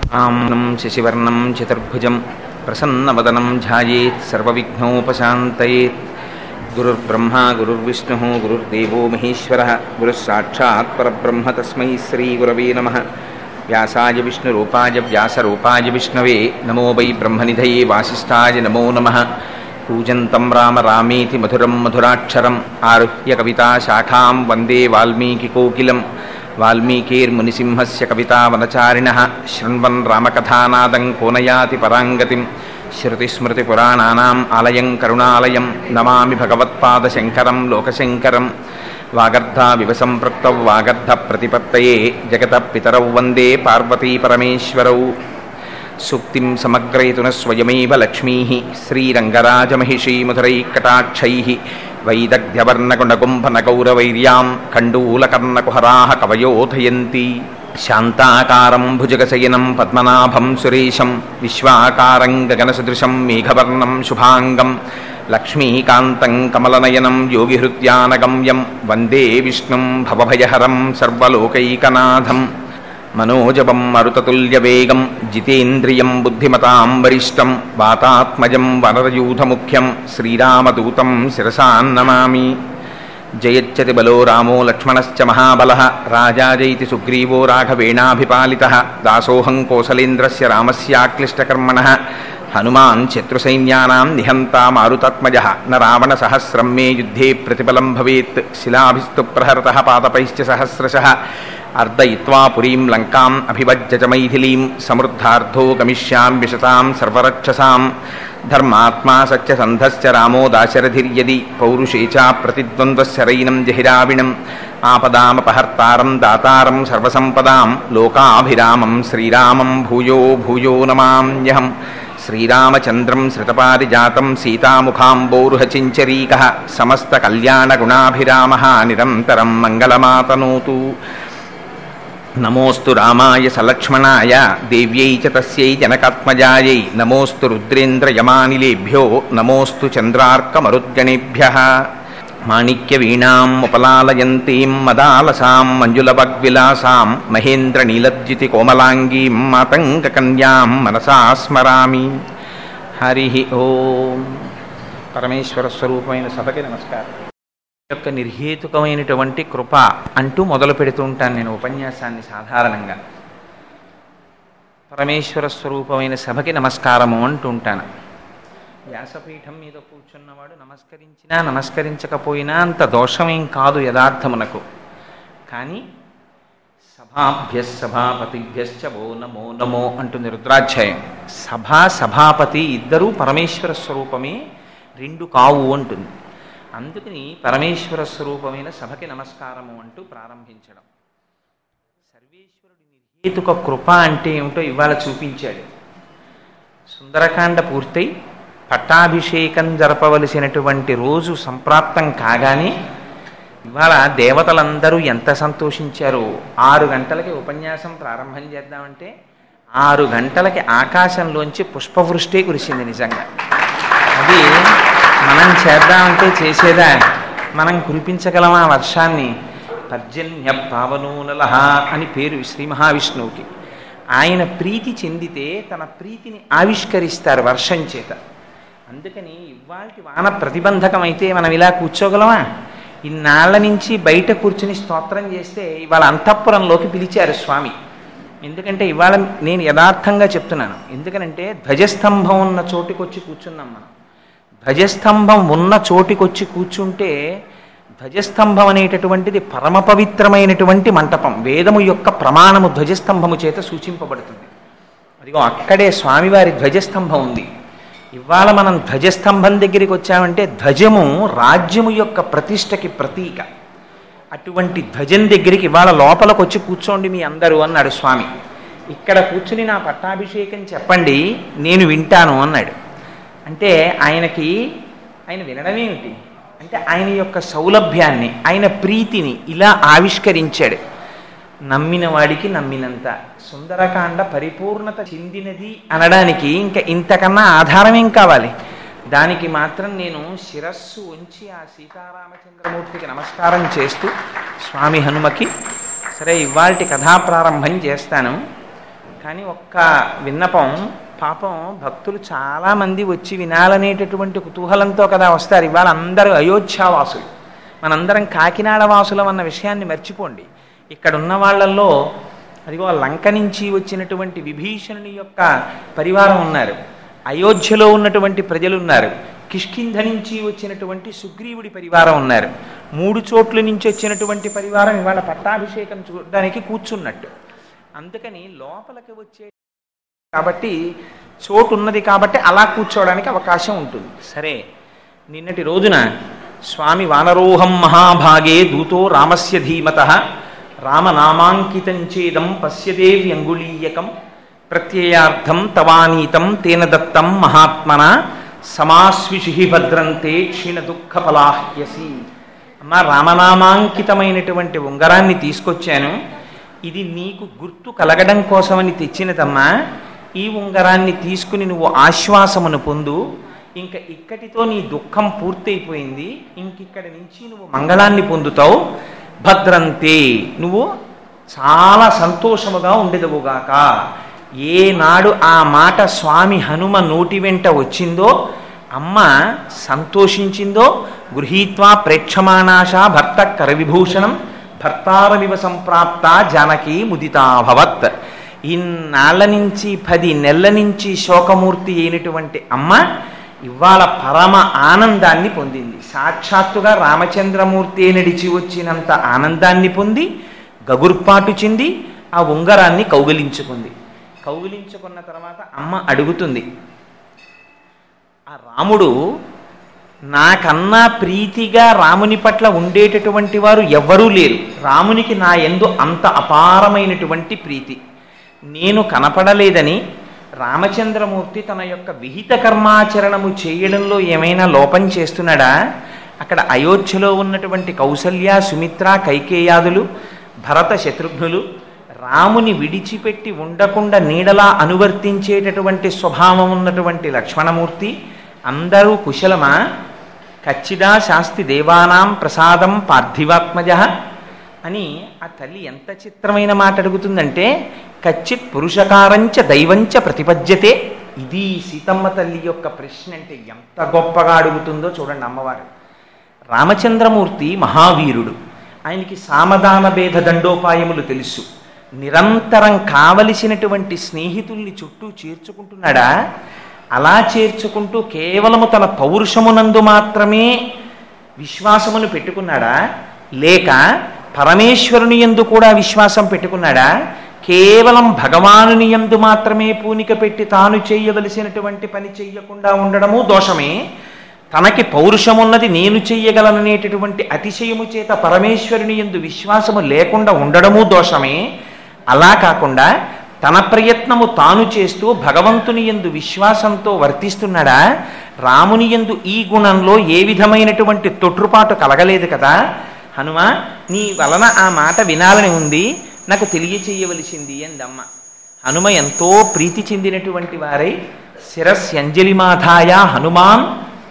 ఆమ్నం శశివర్ణం చతుర్భుజం ప్రసన్నవదనం ధ్యాయేత్ సర్వవిఘ్నోపశాంతయేత్ గురుర్బ్రహ్మా గురుర్విష్ణు గురుర్దేవో మహేశ్వర గురుస్సాక్షాత్ పరబ్రహ్మ తస్మై శ్రీగురవే నమ వ్యాసాయ విష్ణురూపాయ వ్యాసరూపాయ విష్ణవే నమో వై బ్రహ్మనిధయే వాసిష్ఠాయ నమో నమ కూజంతం రామ రామేతి మధురం మధురాక్షరం ఆరుహ్య కవితాశాఖాం వందే వాల్మీకికోకిలం వాల్మీకిర్మునిసింహస్య కవితావనచారిణः శృण्वन् రామకథానాదం కోనయాతి పరాంగతిం శృతిస్మృతిపురాణానాम् ఆలయం కరుణాలయం నమామి భగవత్పాదశంకరం లోకశంకరం వాగర్ధావివ సంపృక్తౌ వాగర్ధప్రతిపత్తయే జగతః పితరౌ వందే పార్వతీపరమేశ్వరౌ సూక్తిం సమగ్రయతున స్వయమేవ లక్ష్మీ శ్రీరంగరాజమహిషీమధురైకటాక్షై వైదగ్ధ్యవర్ణగుణగుంభనగౌరవైర్యాం ఖండూలకర్ణకుహరాः కవయోధయంతి శాంతాకారం భుజగశయనం పద్మనాభం సురేశం విశ్వాకారం గగనసదృశం మేఘవర్ణం శుభాంగం లక్ష్మీకాంతం కమలనయనం యోగిహృత్యానగమ్యం వందే విష్ణుం భవభయహరం సర్వలోకైకనాథం మనోజవం మరుతతుల్యవేగం జితేంద్రియం బుద్ధిమతాం వరిష్టం వాతాత్మజం వనరయూధముఖ్యం శ్రీరామదూతం శిరసాన్నమామి జయచ్చతి బలో రామో లక్ష్మణశ్చ మహాబల రాజాజైతి సుగ్రీవో రాఘవేణాభిపాలిత దాసోహం కోసలేంద్రస్య రామస్యాక్లిష్టకర్మణ హనుమాన్ శత్రుసైన్యానాం నిహంతా మారుతాత్మజ న రావణ సహస్రం మే యుద్ధే ప్రతిఫలం భవేత్ శిలాభిస్తు ప్రహరత పాదపైశ్చ సహస్రశ అర్దయిత్వా పురీం లంకాం అభివజ్య చ మైథిలీం సమృద్ధార్థో గమిష్యాం విశతాం సర్వరక్షసాం ధర్మాత్మా సత్యసంధశ్చ రామో దాశరథిర్యది పౌరుషే చ ప్రతిద్వంద్వశరైనం జహిరావిణం ఆపదామపహర్తారం దాతారం సర్వసంపదాం లోకాభిరామం శ్రీరామం భూయో భూయో నమామ్యహం శ్రీరామచంద్రం శ్రుతపారిజాతం సీతాముఖాంబోరుహచించరీక సమస్తకల్యాణగుణాభిరామ నిరంతరం మంగళమాతనోతు నమోస్తు రామాయ సలక్ష్మణాయ దేవ్యై చ తస్యై జనకాత్మజాయై నమోస్తు రుద్రేంద్రయమానిలేభ్యో నమోస్తు చంద్రార్కమరుద్గణేభ్య మాణిక్యవీణాం ఉపలాలయంతీం మదాలసాం మంజులవగ్విలాసాం మహేంద్రనీలద్యుతి కోమలాంగీం మాతంగకన్యాం మనసా స్మరామి హరి ఓం పరమేశ్వర స్వరూపమైన సభకి నమస్కారం యొక్క నిర్హేతుకమైనటువంటి కృప అంటూ మొదలు పెడుతూ ఉంటాను నేను ఉపన్యాసాన్ని సాధారణంగా పరమేశ్వర స్వరూపమైన సభకి నమస్కారము అంటూ ఉంటాను వ్యాసపీఠం మీద కూర్చున్నవాడు నమస్కరించినా నమస్కరించకపోయినా అంత దోషమేం కాదు యథార్థమునకు కానీ సభాభ్య సభాపతిభ్యశ్చ ఓ నమో నమో అంటుంది రుద్రాధ్యాయం సభా సభాపతి ఇద్దరూ పరమేశ్వర స్వరూపమే రెండు కావు అంటుంది అందుకని పరమేశ్వర స్వరూపమైన సభకి నమస్కారము అంటూ ప్రారంభించడం సర్వేశ్వరుడి నిర్హేతుక కృప అంటే ఏమిటో ఇవాళ చూపించాడు సుందరకాండ పూర్తయి పట్టాభిషేకం జరపవలసినటువంటి రోజు సంప్రాప్తం కాగానే ఇవాళ దేవతలందరూ ఎంత సంతోషించారో ఆరు గంటలకి ఉపన్యాసం ప్రారంభం చేద్దామంటే ఆరు గంటలకి ఆకాశంలోంచి పుష్పవృష్టి కురిసింది నిజంగా అది మనం చేద్దామంటే చేసేదా మనం కురిపించగలమా వర్షాన్ని పర్జన్య పావనూనల అని పేరు శ్రీ మహావిష్ణువుకి ఆయన ప్రీతి చెందితే తన ప్రీతిని ఆవిష్కరిస్తారు వర్షం చేత అందుకని ఇవాళ వాన ప్రతిబంధకమైతే మనం ఇలా కూర్చోగలమా ఇన్నాళ్ల నుంచి బయట కూర్చుని స్తోత్రం చేస్తే ఇవాళ అంతఃపురంలోకి పిలిచారు స్వామి ఎందుకంటే ఇవాళ నేను యథార్థంగా చెప్తున్నాను ఎందుకనంటే ధ్వజస్తంభం ఉన్న చోటుకొచ్చి కూర్చున్నాం మనం ధ్వజస్తంభం ఉన్న చోటికొచ్చి కూర్చుంటే ధ్వజస్తంభం అనేటటువంటిది పరమ పవిత్రమైనటువంటి మంటపం వేదము యొక్క ప్రమాణము ధ్వజస్తంభము చేత సూచింపబడుతుంది అదిగో అక్కడే స్వామివారి ధ్వజస్తంభం ఉంది ఇవాళ మనం ధ్వజస్తంభం దగ్గరికి వచ్చామంటే ధ్వజము రాజ్యము యొక్క ప్రతిష్టకి ప్రతీక అటువంటి ధ్వజం దగ్గరికి ఇవాళ లోపలికి వచ్చి కూర్చోండి మీ అందరూ అన్నాడు స్వామి ఇక్కడ కూర్చుని నా పట్టాభిషేకం చెప్పండి నేను వింటాను అన్నాడు అంటే ఆయనకి ఆయన వినడమేమిటి అంటే ఆయన యొక్క సౌలభ్యాన్ని ఆయన ప్రీతిని ఇలా ఆవిష్కరించాడు నమ్మిన వాడికి నమ్మినంత సుందరకాండ పరిపూర్ణత చెందినది అనడానికి ఇంకా ఇంతకన్నా ఆధారమేం కావాలి దానికి మాత్రం నేను శిరస్సు ఉంచి ఆ సీతారామచంద్రమూర్తికి నమస్కారం చేస్తూ స్వామి హనుమకి సరే ఇవాల్టి కథా ప్రారంభం చేస్తాను కానీ ఒక్క విన్నపం పాపం భక్తులు చాలామంది వచ్చి వినాలనేటటువంటి కుతూహలంతో కదా వస్తారు ఇవాళ అందరూ అయోధ్యావాసులు మనందరం కాకినాడ వాసులం అన్న విషయాన్ని మర్చిపోండి ఇక్కడ ఉన్న వాళ్ళల్లో అదిగో లంక నుంచి వచ్చినటువంటి విభీషణుని యొక్క పరివారం ఉన్నారు అయోధ్యలో ఉన్నటువంటి ప్రజలు ఉన్నారు కిష్కింధ నుంచి వచ్చినటువంటి సుగ్రీవుడి పరివారం ఉన్నారు మూడు చోట్ల నుంచి వచ్చినటువంటి పరివారం ఇవాళ పట్టాభిషేకం చూడడానికి కూర్చున్నట్టు అందుకని లోపలికి వచ్చే కాబట్టి చోటు ఉన్నది కాబట్టి అలా కూర్చోవడానికి అవకాశం ఉంటుంది సరే నిన్నటి రోజున స్వామి వానరోహం మహాభాగే దూతో రామస్య ధీమత రామనామాంకితం చేదం పశ్యదేవి అంగుళీయకం ప్రత్యయార్థం తవానీతం తేన దత్తం మహాత్మన సమాస్విషి భద్రంతే క్షీణ దుఃఖ ఫలాహ్యసి అమ్మ రామనామాంకితమైనటువంటి ఉంగరాన్ని తీసుకొచ్చాను ఇది నీకు గుర్తు కలగడం కోసమని తెచ్చినదమ్మా ఈ ఉంగరాన్ని తీసుకుని నువ్వు ఆశ్వాసమును పొందు ఇంకా ఇక్కడితో నీ దుఃఖం పూర్తయిపోయింది ఇంకిక్కడి నుంచి నువ్వు మంగళాన్ని పొందుతావు భద్రంతే నువ్వు చాలా సంతోషముగా ఉండేదవుగాక ఏనాడు ఆ మాట స్వామి హనుమ నోటి వెంట వచ్చిందో అమ్మ సంతోషించిందో గృహీత్వా ప్రేక్షమాణాశ భర్త కరవిభూషణం భర్తారమివ సంప్రాప్త జానకి ముదితాభవత్ ఇన్నాళ్ల నుంచి పది నెలల నుంచి శోకమూర్తి అయినటువంటి అమ్మ ఇవాళ పరమ ఆనందాన్ని పొందింది సాక్షాత్తుగా రామచంద్రమూర్తి నడిచి వచ్చినంత ఆనందాన్ని పొంది గగుర్పాటు చెంది ఆ ఉంగరాన్ని కౌగిలించుకుంది కౌగిలించుకున్న తర్వాత అమ్మ అడుగుతుంది ఆ రాముడు నాకన్నా ప్రీతిగా రాముని పట్ల ఉండేటటువంటి వారు ఎవ్వరూ లేరు రామునికి నా ఎందు అంత అపారమైనటువంటి ప్రీతి నేను కనపడలేదని రామచంద్రమూర్తి తన యొక్క విహిత కర్మాచరణము చేయడంలో ఏమైనా లోపం చేస్తున్నాడా అక్కడ అయోధ్యలో ఉన్నటువంటి కౌసల్య సుమిత్ర కైకేయాదులు భరత శత్రుఘ్నులు రాముని విడిచిపెట్టి ఉండకుండా నీడలా అనువర్తించేటటువంటి స్వభావం ఉన్నటువంటి లక్ష్మణమూర్తి అందరూ కుశలమా కచ్చిదా శాస్తి దేవానాం ప్రసాదం పార్థివాత్మజ అని ఆ తల్లి ఎంత చిత్రమైన మాట అడుగుతుందంటే కచ్చిత్ పురుషకారంచ దైవంచ ప్రతిపద్యతే ఇది సీతమ్మ తల్లి యొక్క ప్రశ్న అంటే ఎంత గొప్పగా అడుగుతుందో చూడండి అమ్మవారు రామచంద్రమూర్తి మహావీరుడు ఆయనకి సామధాన భేద దండోపాయములు తెలుసు నిరంతరం కావలసినటువంటి స్నేహితుల్ని చుట్టూ చేర్చుకుంటున్నాడా అలా చేర్చుకుంటూ కేవలము తన పౌరుషమునందు మాత్రమే విశ్వాసమును పెట్టుకున్నాడా లేక పరమేశ్వరుని ఎందు కూడా విశ్వాసం పెట్టుకున్నాడా కేవలం భగవానుని ఎందు మాత్రమే పూనిక పెట్టి తాను చేయవలసినటువంటి పని చెయ్యకుండా ఉండడము దోషమే తనకి పౌరుషమున్నది నేను చెయ్యగలననేటటువంటి అతిశయము చేత పరమేశ్వరుని ఎందు విశ్వాసము లేకుండా ఉండడము దోషమే అలా కాకుండా తన ప్రయత్నము తాను చేస్తూ భగవంతుని ఎందు విశ్వాసంతో వర్తిస్తున్నాడా రాముని ఎందు ఈ గుణంలో ఏ విధమైనటువంటి తొట్రుపాటు కలగలేదు కదా హనుమ నీ వలన ఆ మాట వినాలని ఉంది నాకు తెలియచేయవలసింది అందమ్మ హనుమ ఎంతో ప్రీతి చెందినటువంటి వారై శిరస్యంజలిమాధాయ హనుమాన్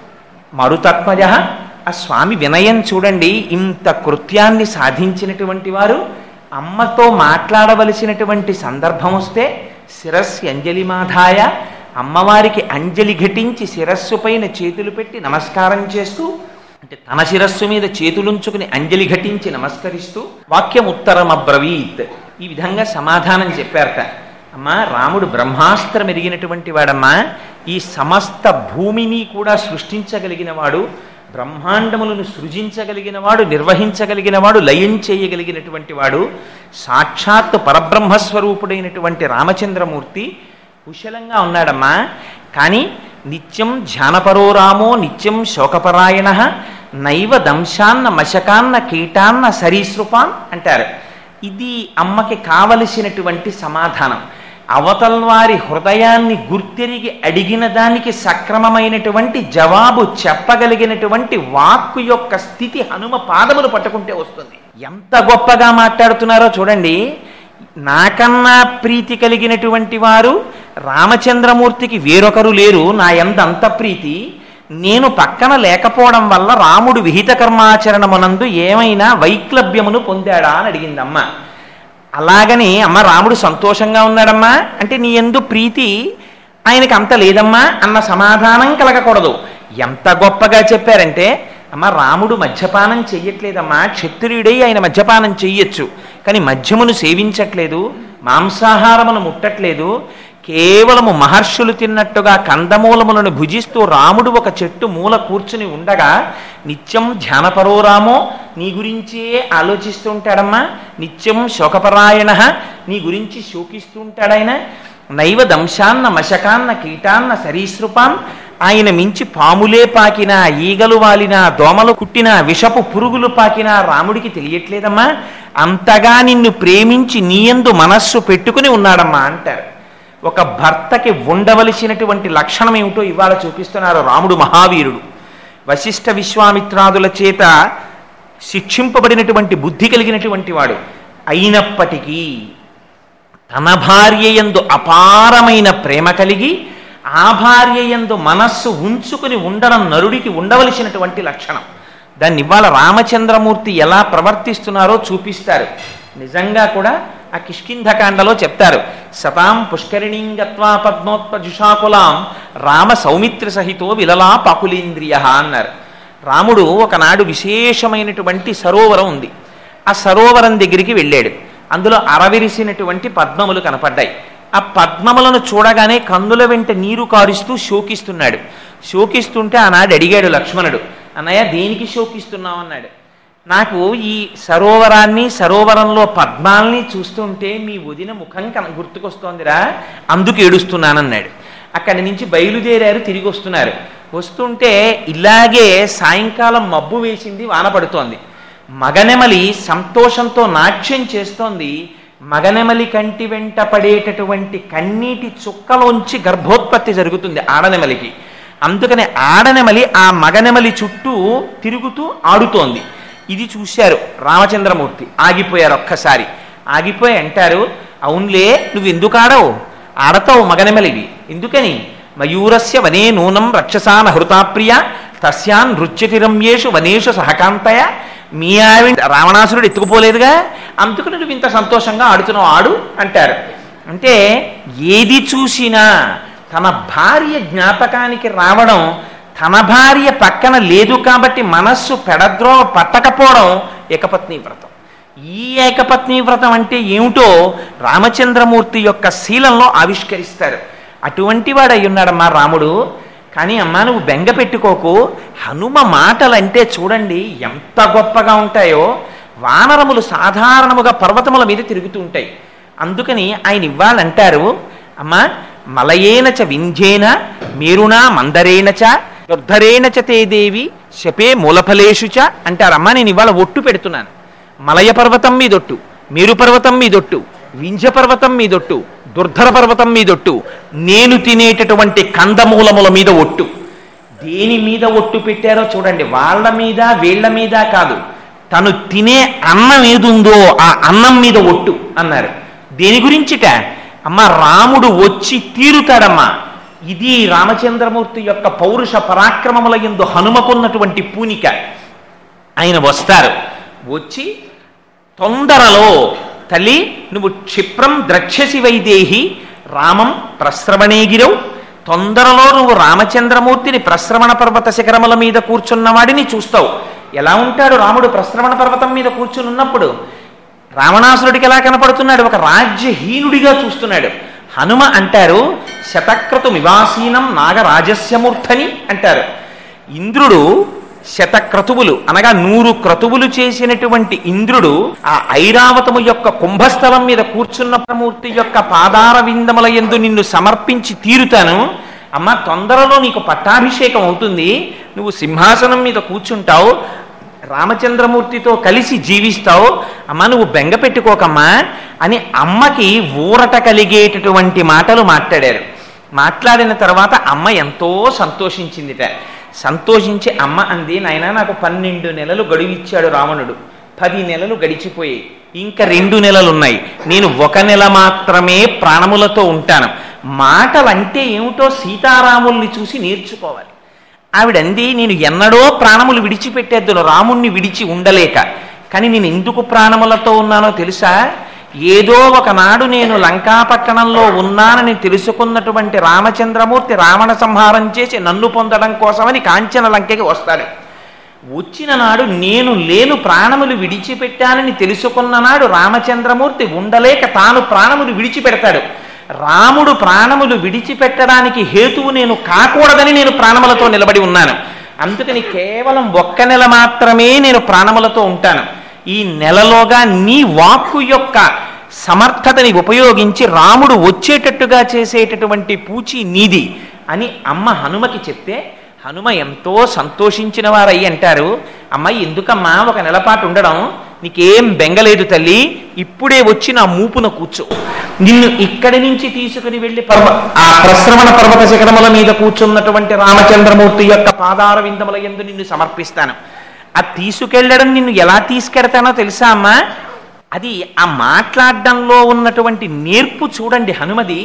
మరుతత్మజ ఆ స్వామి వినయం చూడండి ఇంత కృత్యాన్ని సాధించినటువంటి వారు అమ్మతో మాట్లాడవలసినటువంటి సందర్భం వస్తే శిరస్సు అంజలిమాధాయ అమ్మవారికి అంజలి ఘటించి శిరస్సు పైన చేతులు పెట్టి నమస్కారం చేస్తూ అంటే తన శిరస్సు మీద చేతులుంచుకుని అంజలి ఘటించి నమస్కరిస్తూ వాక్యం ఉత్తరం అబ్రవీత్ ఈ విధంగా సమాధానం చెప్పారట అమ్మా రాముడు బ్రహ్మాస్త్రం ఎరిగినటువంటి వాడమ్మా ఈ సమస్త భూమిని కూడా సృష్టించగలిగిన వాడు బ్రహ్మాండములను సృజించగలిగిన వాడు నిర్వహించగలిగిన వాడు లయం చేయగలిగినటువంటి వాడు సాక్షాత్ పరబ్రహ్మస్వరూపుడైనటువంటి రామచంద్రమూర్తి కుశలంగా ఉన్నాడమ్మా కానీ నిత్యం ధ్యానపరో రామో నిత్యం శోకపరాయణ నైవ దంశాన్న మశకాన్న కీటాన్న సరీసృపాన్ అంటారు ఇది అమ్మకి కావలసినటువంటి సమాధానం అవతల వారి హృదయాన్ని గుర్తెరిగి అడిగిన దానికి సక్రమమైనటువంటి జవాబు చెప్పగలిగినటువంటి వాక్కు యొక్క స్థితి హనుమ పాదములు పట్టుకుంటే వస్తుంది ఎంత గొప్పగా మాట్లాడుతున్నారో చూడండి నాకన్నా ప్రీతి కలిగినటువంటి వారు రామచంద్రమూర్తికి వేరొకరు లేరు నా ఎంత అంత ప్రీతి నేను పక్కన లేకపోవడం వల్ల రాముడు విహిత కర్మాచరణమునందు ఏమైనా వైక్లభ్యమును పొందాడా అని అడిగిందమ్మ అలాగని అమ్మ రాముడు సంతోషంగా ఉన్నాడమ్మా అంటే నీ ఎందు ప్రీతి ఆయనకి అంత లేదమ్మా అన్న సమాధానం కలగకూడదు ఎంత గొప్పగా చెప్పారంటే అమ్మ రాముడు మద్యపానం చెయ్యట్లేదమ్మా క్షత్రియుడై ఆయన మద్యపానం చెయ్యొచ్చు కానీ మద్యమును సేవించట్లేదు మాంసాహారమును ముట్టట్లేదు కేవలము మహర్షులు తిన్నట్టుగా కందమూలములను భుజిస్తూ రాముడు ఒక చెట్టు మూల కూర్చుని ఉండగా నిత్యం ధ్యానపరో రామో నీ గురించే ఆలోచిస్తూ ఉంటాడమ్మా నిత్యం శోకపరాయణ నీ గురించి శోకిస్తూ ఉంటాడాయన నైవ దంశాన్న మశకాన్న కీటాన్న సరీసృపాన్ ఆయన మించి పాములే పాకినా ఈగలు వాలినా దోమలు కుట్టినా విషపు పురుగులు పాకినా రాముడికి తెలియట్లేదమ్మా అంతగా నిన్ను ప్రేమించి నీయందు మనస్సు పెట్టుకుని ఉన్నాడమ్మా అంటారు ఒక భర్తకి ఉండవలసినటువంటి లక్షణం ఏమిటో ఇవాళ చూపిస్తున్నారు రాముడు మహావీరుడు వశిష్ఠ విశ్వామిత్రాదుల చేత శిక్షింపబడినటువంటి బుద్ధి కలిగినటువంటి వాడు అయినప్పటికీ తన భార్య యందు అపారమైన ప్రేమ కలిగి ఆ భార్య యందు మనస్సు ఉంచుకుని ఉండడం నరుడికి ఉండవలసినటువంటి లక్షణం దాన్ని ఇవాళ రామచంద్రమూర్తి ఎలా ప్రవర్తిస్తున్నారో చూపిస్తారు నిజంగా కూడా ఆ కిష్కింధకాండలో చెప్తారు సతాం పుష్కరిణీం గత్వా పద్మోత్పజుషాకులాం రామ సౌమిత్ర సహితో విలలా పాకులేంద్రియ అన్నారు రాముడు ఒకనాడు విశేషమైనటువంటి సరోవరం ఉంది ఆ సరోవరం దగ్గరికి వెళ్ళాడు అందులో అరవిరిసినటువంటి పద్మములు కనపడ్డాయి ఆ పద్మములను చూడగానే కందుల వెంట నీరు కారుస్తూ శోకిస్తున్నాడు శోకిస్తుంటే ఆనాడు అడిగాడు లక్ష్మణుడు అన్నయ్య దేనికి శోకిస్తున్నావు అన్నాడు నాకు ఈ సరోవరాన్ని సరోవరంలో పద్మాల్ని చూస్తుంటే మీ వదిన ముఖం కన గుర్తుకొస్తోందిరా అందుకు ఏడుస్తున్నానన్నాడు అక్కడి నుంచి బయలుదేరారు తిరిగి వస్తున్నారు వస్తుంటే ఇలాగే సాయంకాలం మబ్బు వేసింది వాన పడుతోంది మగనెమలి సంతోషంతో నాట్యం చేస్తోంది మగనెమలి కంటి వెంట పడేటటువంటి కన్నీటి చుక్కలోంచి గర్భోత్పత్తి జరుగుతుంది ఆడనెమలికి అందుకని ఆడనెమలి ఆ మగనెమలి చుట్టూ తిరుగుతూ ఆడుతోంది ఇది చూశారు రామచంద్రమూర్తి ఆగిపోయారు ఒక్కసారి ఆగిపోయి అంటారు అవునులే నువ్వు ఎందుకు ఆడవు ఆడతావు మగనెమలివి ఎందుకని మయూరస్య వనే నూనం రక్షసాన హృతాప్రియ తస్యాన్ నృత్యతిరమ్యేషు వనేషు సహకాంతయ మీ ఆవిడ రావణాసురుడు ఎత్తుకుపోలేదుగా అందుకని నువ్వు ఇంత సంతోషంగా ఆడుతున్నావు ఆడు అంటారు అంటే ఏది చూసినా తన భార్య జ్ఞాపకానికి రావడం తన భార్య పక్కన లేదు కాబట్టి మనస్సు పెడద్రోవ పట్టకపోవడం ఏకపత్ని వ్రతం ఈ ఏకపత్ని వ్రతం అంటే ఏమిటో రామచంద్రమూర్తి యొక్క శీలంలో ఆవిష్కరిస్తారు అటువంటి వాడు అయ్యున్నాడమ్మా రాముడు కానీ అమ్మా నువ్వు బెంగ పెట్టుకోకు హనుమ మాటలంటే చూడండి ఎంత గొప్పగా ఉంటాయో వానరములు సాధారణముగా పర్వతముల మీద తిరుగుతూ ఉంటాయి అందుకని ఆయన ఇవ్వాలంటారు అమ్మా మలయేన చ వింధ్యేన మేరునా మందరేణ చ యుద్ధరేణ చ తే దేవి శపే మూలఫలేషు చ అంటారమ్మా నేను ఇవాళ ఒట్టు పెడుతున్నాను మలయ పర్వతం మీదొట్టు మేరు పర్వతం మీదొట్టు వింధ్య పర్వతం మీదొట్టు దుర్ధర పర్వతం మీదొట్టు నేను తినేటటువంటి కందమూలముల మీద ఒట్టు దేని మీద ఒట్టు పెట్టారో చూడండి వాళ్ళ మీద వీళ్ళ మీద కాదు తను తినే అన్నం ఏదుందో ఆ అన్నం మీద ఒట్టు అన్నారు దేని గురించిట అమ్మ రాముడు వచ్చి తీరుతాడమ్మా ఇది రామచంద్రమూర్తి యొక్క పౌరుష పరాక్రమముల ఎందు హనుమకున్నటువంటి పూనిక ఆయన వస్తారు వచ్చి తొందరలో తల్లి నువ్వు క్షిప్రం ద్రక్షసి వైదేహి రామం ప్రశ్రవణేగిరవు తొందరలో నువ్వు రామచంద్రమూర్తిని ప్రశ్రవణ పర్వత శిఖరముల మీద కూర్చున్నవాడిని చూస్తావు ఎలా ఉంటాడు రాముడు ప్రశ్రవణ పర్వతం మీద కూర్చుని ఉన్నప్పుడు రావణాసురుడికి ఎలా కనపడుతున్నాడు ఒక రాజ్యహీనుడిగా చూస్తున్నాడు హనుమ అంటారు శతక్రతు నివాసీనం నాగరాజస్యమూర్ధని అంటారు ఇంద్రుడు శతక్రతువులు అనగా నూరు క్రతువులు చేసినటువంటి ఇంద్రుడు ఆ ఐరావతము యొక్క కుంభస్థలం మీద కూర్చున్న మూర్తి యొక్క పాదార విందముల ఎందు నిన్ను సమర్పించి తీరుతాను అమ్మ తొందరలో నీకు పట్టాభిషేకం అవుతుంది నువ్వు సింహాసనం మీద కూర్చుంటావు రామచంద్రమూర్తితో కలిసి జీవిస్తావు అమ్మ నువ్వు బెంగ పెట్టుకోకమ్మా అని అమ్మకి ఊరట కలిగేటటువంటి మాటలు మాట్లాడారు మాట్లాడిన తర్వాత అమ్మ ఎంతో సంతోషించిందిట సంతోషించి అమ్మ అంది నాయన నాకు పన్నెండు నెలలు గడువిచ్చాడు రావణుడు పది నెలలు గడిచిపోయాయి ఇంకా రెండు నెలలు ఉన్నాయి నేను ఒక నెల మాత్రమే ప్రాణములతో ఉంటాను మాటలంటే ఏమిటో సీతారాముల్ని చూసి నేర్చుకోవాలి ఆవిడంది నేను ఎన్నడో ప్రాణములు విడిచిపెట్టేద్దును రాముణ్ణి విడిచి ఉండలేక కానీ నేను ఎందుకు ప్రాణములతో ఉన్నానో తెలుసా ఏదో ఒకనాడు నేను లంకాపట్టణంలో ఉన్నానని తెలుసుకున్నటువంటి రామచంద్రమూర్తి రావణ సంహారం చేసి నన్ను పొందడం కోసమని కాంచన లంకకి వస్తాడు వచ్చిన నాడు నేను లేను ప్రాణములు విడిచిపెట్టానని తెలుసుకున్న నాడు రామచంద్రమూర్తి ఉండలేక తాను ప్రాణములు విడిచిపెడతాడు రాముడు ప్రాణములు విడిచిపెట్టడానికి హేతువు నేను కాకూడదని నేను ప్రాణములతో నిలబడి ఉన్నాను అందుకని కేవలం ఒక్క నెల మాత్రమే నేను ప్రాణములతో ఉంటాను ఈ నెలలోగా నీ వాక్కు యొక్క సమర్థతని ఉపయోగించి రాముడు వచ్చేటట్టుగా చేసేటటువంటి పూచి నీది అని అమ్మ హనుమకి చెప్తే హనుమ ఎంతో సంతోషించిన వారయ్యి అంటారు అమ్మాయి ఎందుకమ్మా ఒక నెలపాటు ఉండడం నీకేం బెంగలేదు తల్లి ఇప్పుడే వచ్చి నా మూపున కూర్చో నిన్ను ఇక్కడి నుంచి తీసుకుని వెళ్ళి పర్వ ఆ ప్రశ్రవణ పర్వత శిఖరముల మీద కూర్చున్నటువంటి రామచంద్రమూర్తి యొక్క పాదార విందముల ఎందు నిన్ను సమర్పిస్తాను ఆ తీసుకెళ్ళడం నిన్ను ఎలా తీసుకెడతానో తెలుసా అమ్మా అది ఆ మాట్లాడడంలో ఉన్నటువంటి నేర్పు చూడండి హనుమది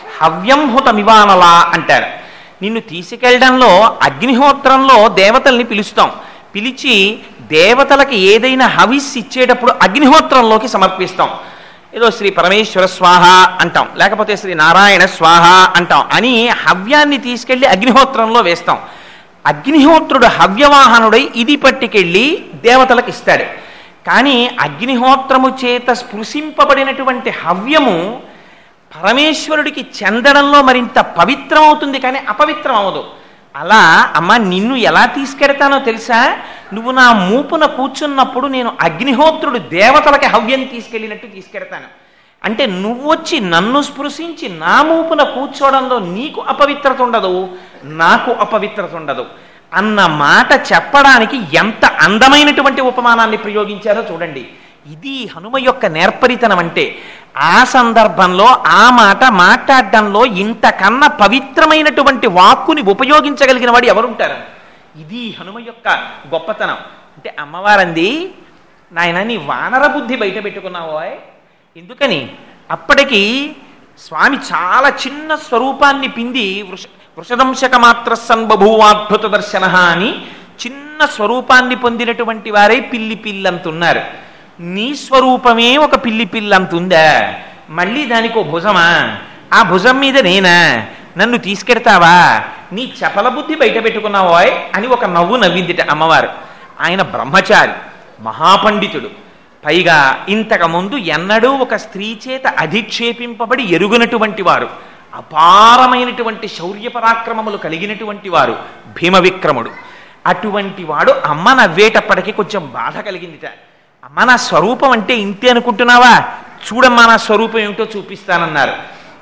హవ్యంహుతమివానలా అంటారు నిన్ను తీసుకెళ్ళడంలో అగ్నిహోత్రంలో దేవతల్ని పిలుస్తాం పిలిచి దేవతలకి ఏదైనా హవిస్ ఇచ్చేటప్పుడు అగ్నిహోత్రంలోకి సమర్పిస్తాం ఏదో శ్రీ పరమేశ్వర స్వాహ అంటాం లేకపోతే శ్రీ నారాయణ స్వాహ అంటాం అని హవ్యాన్ని తీసుకెళ్లి అగ్నిహోత్రంలో వేస్తాం అగ్నిహోత్రుడు హవ్యవాహనుడై ఇది పట్టుకెళ్ళి దేవతలకు ఇస్తాడు కానీ అగ్నిహోత్రము చేత స్పృశింపబడినటువంటి హవ్యము పరమేశ్వరుడికి చెందడంలో మరింత పవిత్రం అవుతుంది కానీ అపవిత్రం అవదు అలా అమ్మ నిన్ను ఎలా తీసుకెడతానో తెలుసా నువ్వు నా మూపున కూర్చున్నప్పుడు నేను అగ్నిహోత్రుడు దేవతలకి హవ్యం తీసుకెళ్ళినట్టు తీసుకెడతాను అంటే నువ్వు వచ్చి నన్ను స్పృశించి నా మూపున కూర్చోవడంలో నీకు అపవిత్రత ఉండదు నాకు అపవిత్రత ఉండదు అన్న మాట చెప్పడానికి ఎంత అందమైనటువంటి ఉపమానాన్ని ప్రయోగించారో చూడండి ఇది హనుమ యొక్క నేర్పరితనం అంటే ఆ సందర్భంలో ఆ మాట మాట్లాడడంలో ఇంతకన్నా పవిత్రమైనటువంటి వాక్కుని ఉపయోగించగలిగిన వాడు ఎవరుంటారు ఇది హనుమ యొక్క గొప్పతనం అంటే అమ్మవారంది నాయన నీ వానర బుద్ధి బయట పెట్టుకున్నావో ఎందుకని అప్పటికి స్వామి చాలా చిన్న స్వరూపాన్ని పిండి వృష వృషదంశక మాత్ర సన్బభూవాద్భుత దర్శన అని చిన్న స్వరూపాన్ని పొందినటువంటి వారే పిల్లి పిల్లంతున్నారు నీ స్వరూపమే ఒక పిల్లి పిల్లంతుందా మళ్ళీ దానికి ఓ భుజమా ఆ భుజం మీద నేనా నన్ను తీసుకెడతావా నీ చపల బుద్ధి బయట పెట్టుకున్నావోయ్ అని ఒక నవ్వు నవ్విందిట అమ్మవారు ఆయన బ్రహ్మచారి మహాపండితుడు పైగా ఇంతకు ముందు ఎన్నడూ ఒక స్త్రీ చేత అధిక్షేపింపబడి ఎరుగునటువంటి వారు అపారమైనటువంటి శౌర్య పరాక్రమములు కలిగినటువంటి వారు భీమ విక్రముడు అటువంటి వాడు అమ్మ నవ్వేటప్పటికీ కొంచెం బాధ కలిగిందిట అమ్మ నా స్వరూపం అంటే ఇంతే అనుకుంటున్నావా చూడమ్మా నా స్వరూపం ఏమిటో చూపిస్తానన్నారు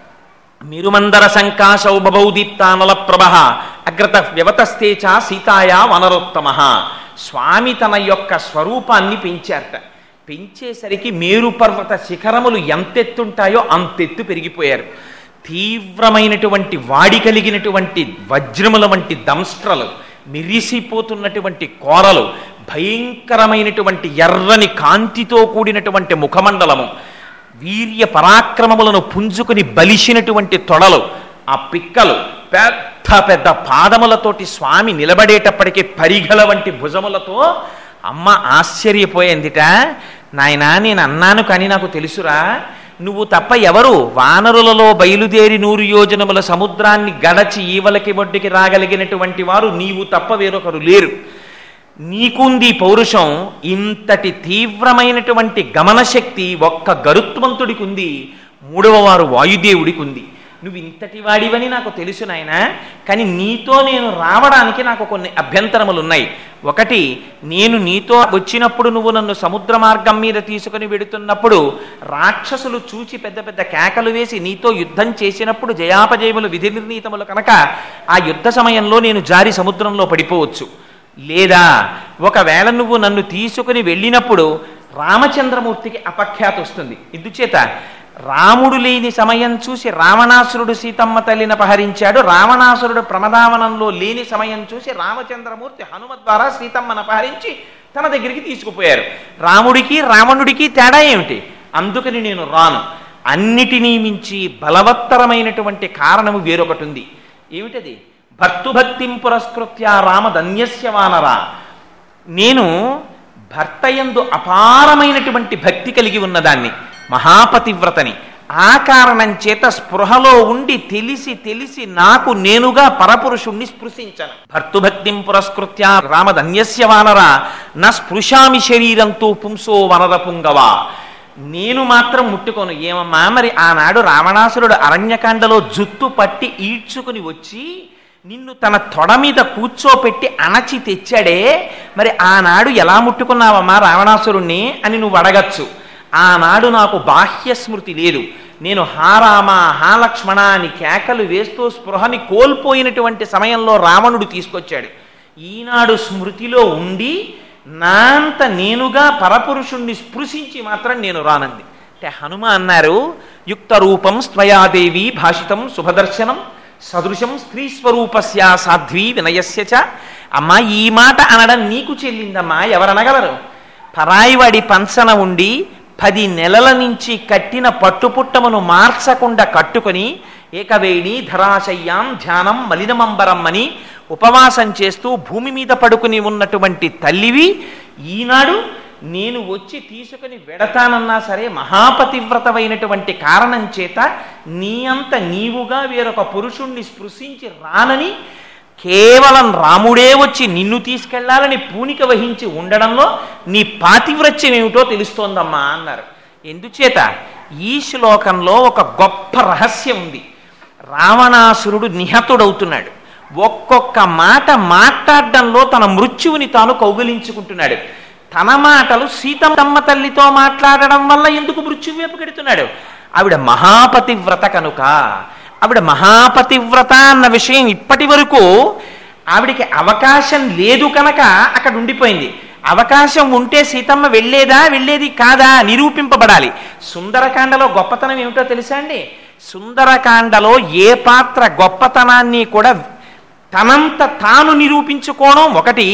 మిరుమందర శంకాశౌ బభౌ దీప్తానల ప్రభ అగ్రత వ్యవతస్తే చ సీతాయా వనరోత్తమ స్వామి తన యొక్క స్వరూపాన్ని పెంచారట పెంచేసరికి మేరు పర్వత శిఖరములు ఎంతెత్తుంటాయో అంతెత్తు పెరిగిపోయారు తీవ్రమైనటువంటి వాడి కలిగినటువంటి వజ్రముల వంటి దంస్ట్రలు మిరిసిపోతున్నటువంటి కోరలు భయంకరమైనటువంటి ఎర్రని కాంతితో కూడినటువంటి ముఖమండలము వీర్య పరాక్రమములను పుంజుకుని బలిసినటువంటి తొడలు ఆ పిక్కలు పెద్ద పెద్ద పాదములతోటి స్వామి నిలబడేటప్పటికీ పరిగల వంటి భుజములతో అమ్మ ఆశ్చర్యపోయిందిట నాయనా నేను అన్నాను కానీ నాకు తెలుసురా నువ్వు తప్ప ఎవరు వానరులలో బయలుదేరి నూరు యోజనముల సముద్రాన్ని గడచి ఈవలకి ఒడ్డుకి రాగలిగినటువంటి వారు నీవు తప్ప వేరొకరు లేరు నీకుంది పౌరుషం ఇంతటి తీవ్రమైనటువంటి గమనశక్తి ఒక్క గరుత్మంతుడికి ఉంది మూడవ వారు వాయుదేవుడికి ఉంది నువ్వు ఇంతటి వాడివని నాకు తెలుసు నాయన కానీ నీతో నేను రావడానికి నాకు కొన్ని అభ్యంతరములు ఉన్నాయి ఒకటి నేను నీతో వచ్చినప్పుడు నువ్వు నన్ను సముద్ర మార్గం మీద తీసుకుని వెడుతున్నప్పుడు రాక్షసులు చూచి పెద్ద పెద్ద కేకలు వేసి నీతో యుద్ధం చేసినప్పుడు జయాపజయములు విధి నిర్ణీతములు కనుక ఆ యుద్ధ సమయంలో నేను జారి సముద్రంలో పడిపోవచ్చు లేదా ఒకవేళ నువ్వు నన్ను తీసుకుని వెళ్ళినప్పుడు రామచంద్రమూర్తికి అపఖ్యాతి వస్తుంది ఇందుచేత రాముడు లేని సమయం చూసి రావణాసురుడు సీతమ్మ తల్లిని అపహరించాడు రావణాసురుడు ప్రమదావనంలో లేని సమయం చూసి రామచంద్రమూర్తి హనుమ ద్వారా సీతమ్మను అపహరించి తన దగ్గరికి తీసుకుపోయారు రాముడికి రావణుడికి తేడా ఏమిటి అందుకని నేను రాను అన్నిటినీ మించి బలవత్తరమైనటువంటి కారణము వేరొకటి ఉంది ఏమిటది భర్తుభక్తిం పురస్కృత్య రామధన్యస్య వానరా నేను భర్తయందు అపారమైనటువంటి భక్తి కలిగి ఉన్నదాన్ని మహాపతివ్రతని ఆ కారణం చేత స్పృహలో ఉండి తెలిసి తెలిసి నాకు నేనుగా పరపురుషుణ్ణి స్పృశించను భర్తుభక్తిం పురస్కృత్య రామధన్యస్య వానర నా స్పృశామి శరీరంతో పుంసో వనర పుంగవా నేను మాత్రం ముట్టుకోను ఏమమ్మా మరి ఆనాడు రావణాసురుడు అరణ్యకాండలో జుత్తు పట్టి ఈడ్చుకుని వచ్చి నిన్ను తన తొడ మీద కూర్చోపెట్టి అణచి తెచ్చాడే మరి ఆనాడు ఎలా ముట్టుకున్నావమ్మా రావణాసురుణ్ణి అని నువ్వు అడగచ్చు ఆనాడు నాకు బాహ్య స్మృతి లేదు నేను హారామ హాలక్ష్మణ అని కేకలు వేస్తూ స్పృహని కోల్పోయినటువంటి సమయంలో రావణుడు తీసుకొచ్చాడు ఈనాడు స్మృతిలో ఉండి నాంత నేనుగా పరపురుషుణ్ణి స్పృశించి మాత్రం నేను రానంది అంటే హనుమ అన్నారు యుక్త రూపం స్వయాదేవి భాషితం శుభదర్శనం సదృశం స్త్రీ స్వరూపస్య సాధ్వీ వినయస్య చ అమ్మా ఈ మాట అనడం నీకు చెల్లిందమ్మా ఎవరనగలరు పరాయివాడి పంచన ఉండి పది నెలల నుంచి కట్టిన పట్టుపుట్టమును మార్చకుండా కట్టుకొని ఏకవేణి ధరాశయ్యాం ధ్యానం మలినమంబరం అని ఉపవాసం చేస్తూ భూమి మీద పడుకుని ఉన్నటువంటి తల్లివి ఈనాడు నేను వచ్చి తీసుకుని వెడతానన్నా సరే మహాపతివ్రతమైనటువంటి కారణం చేత నీ అంత నీవుగా వేరొక పురుషుణ్ణి స్పృశించి రానని కేవలం రాముడే వచ్చి నిన్ను తీసుకెళ్లాలని పూనిక వహించి ఉండడంలో నీ పాతివ్రత్యం ఏమిటో తెలుస్తోందమ్మా అన్నారు ఎందుచేత ఈ శ్లోకంలో ఒక గొప్ప రహస్యం ఉంది రావణాసురుడు నిహతుడవుతున్నాడు ఒక్కొక్క మాట మాట్లాడడంలో తన మృత్యువుని తాను కౌగిలించుకుంటున్నాడు తన మాటలు సీతమ్మ తల్లితో మాట్లాడడం వల్ల ఎందుకు మృత్యువు వైపు పెడుతున్నాడు ఆవిడ మహాపతివ్రత కనుక ఆవిడ మహాపతివ్రత అన్న విషయం ఇప్పటి వరకు ఆవిడికి అవకాశం లేదు కనుక అక్కడ ఉండిపోయింది అవకాశం ఉంటే సీతమ్మ వెళ్ళేదా వెళ్ళేది కాదా నిరూపింపబడాలి సుందరకాండలో గొప్పతనం ఏమిటో తెలుసా అండి సుందరకాండలో ఏ పాత్ర గొప్పతనాన్ని కూడా తనంత తాను నిరూపించుకోవడం ఒకటి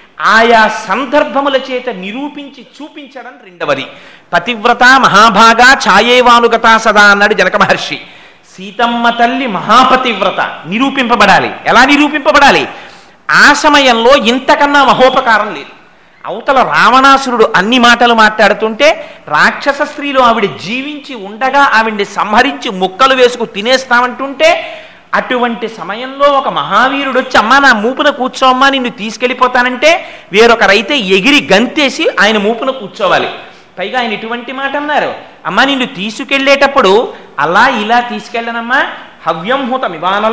ఆయా సందర్భముల చేత నిరూపించి చూపించడం రెండవది పతివ్రత మహాభాగా ఛాయేవానుగత సదా అన్నాడు జనక మహర్షి సీతమ్మ తల్లి మహాపతివ్రత నిరూపింపబడాలి ఎలా నిరూపింపబడాలి ఆ సమయంలో ఇంతకన్నా మహోపకారం లేదు అవతల రావణాసురుడు అన్ని మాటలు మాట్లాడుతుంటే రాక్షస స్త్రీలు ఆవిడ జీవించి ఉండగా ఆవిడ్ని సంహరించి ముక్కలు వేసుకు తినేస్తామంటుంటే అటువంటి సమయంలో ఒక మహావీరుడు వచ్చి అమ్మా నా మూపున కూర్చోమ్మా నిన్ను తీసుకెళ్ళిపోతానంటే వేరొకరైతే ఎగిరి గంతేసి ఆయన మూపున కూర్చోవాలి పైగా ఆయన ఇటువంటి మాట అన్నారు అమ్మా నిన్ను తీసుకెళ్లేటప్పుడు అలా ఇలా తీసుకెళ్ళనమ్మా హవ్యంహూత మివానల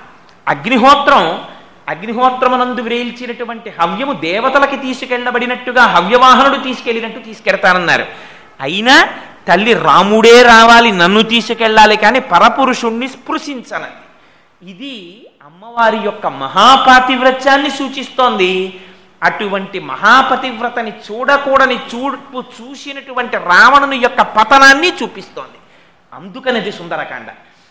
అగ్నిహోత్రం అగ్నిహోత్రమునందు వ్రేల్చినటువంటి హవ్యము దేవతలకి తీసుకెళ్ళబడినట్టుగా హవ్యవాహనుడు తీసుకెళ్ళినట్టు తీసుకెడతానన్నారు అయినా తల్లి రాముడే రావాలి నన్ను తీసుకెళ్ళాలి కానీ పరపురుషుణ్ణి స్పృశించనది ఇది అమ్మవారి యొక్క మహాపాతివ్రత్యాన్ని సూచిస్తోంది అటువంటి మహాపతివ్రతని చూడకూడని చూపు చూసినటువంటి రావణుని యొక్క పతనాన్ని చూపిస్తోంది అందుకనిది సుందరకాండ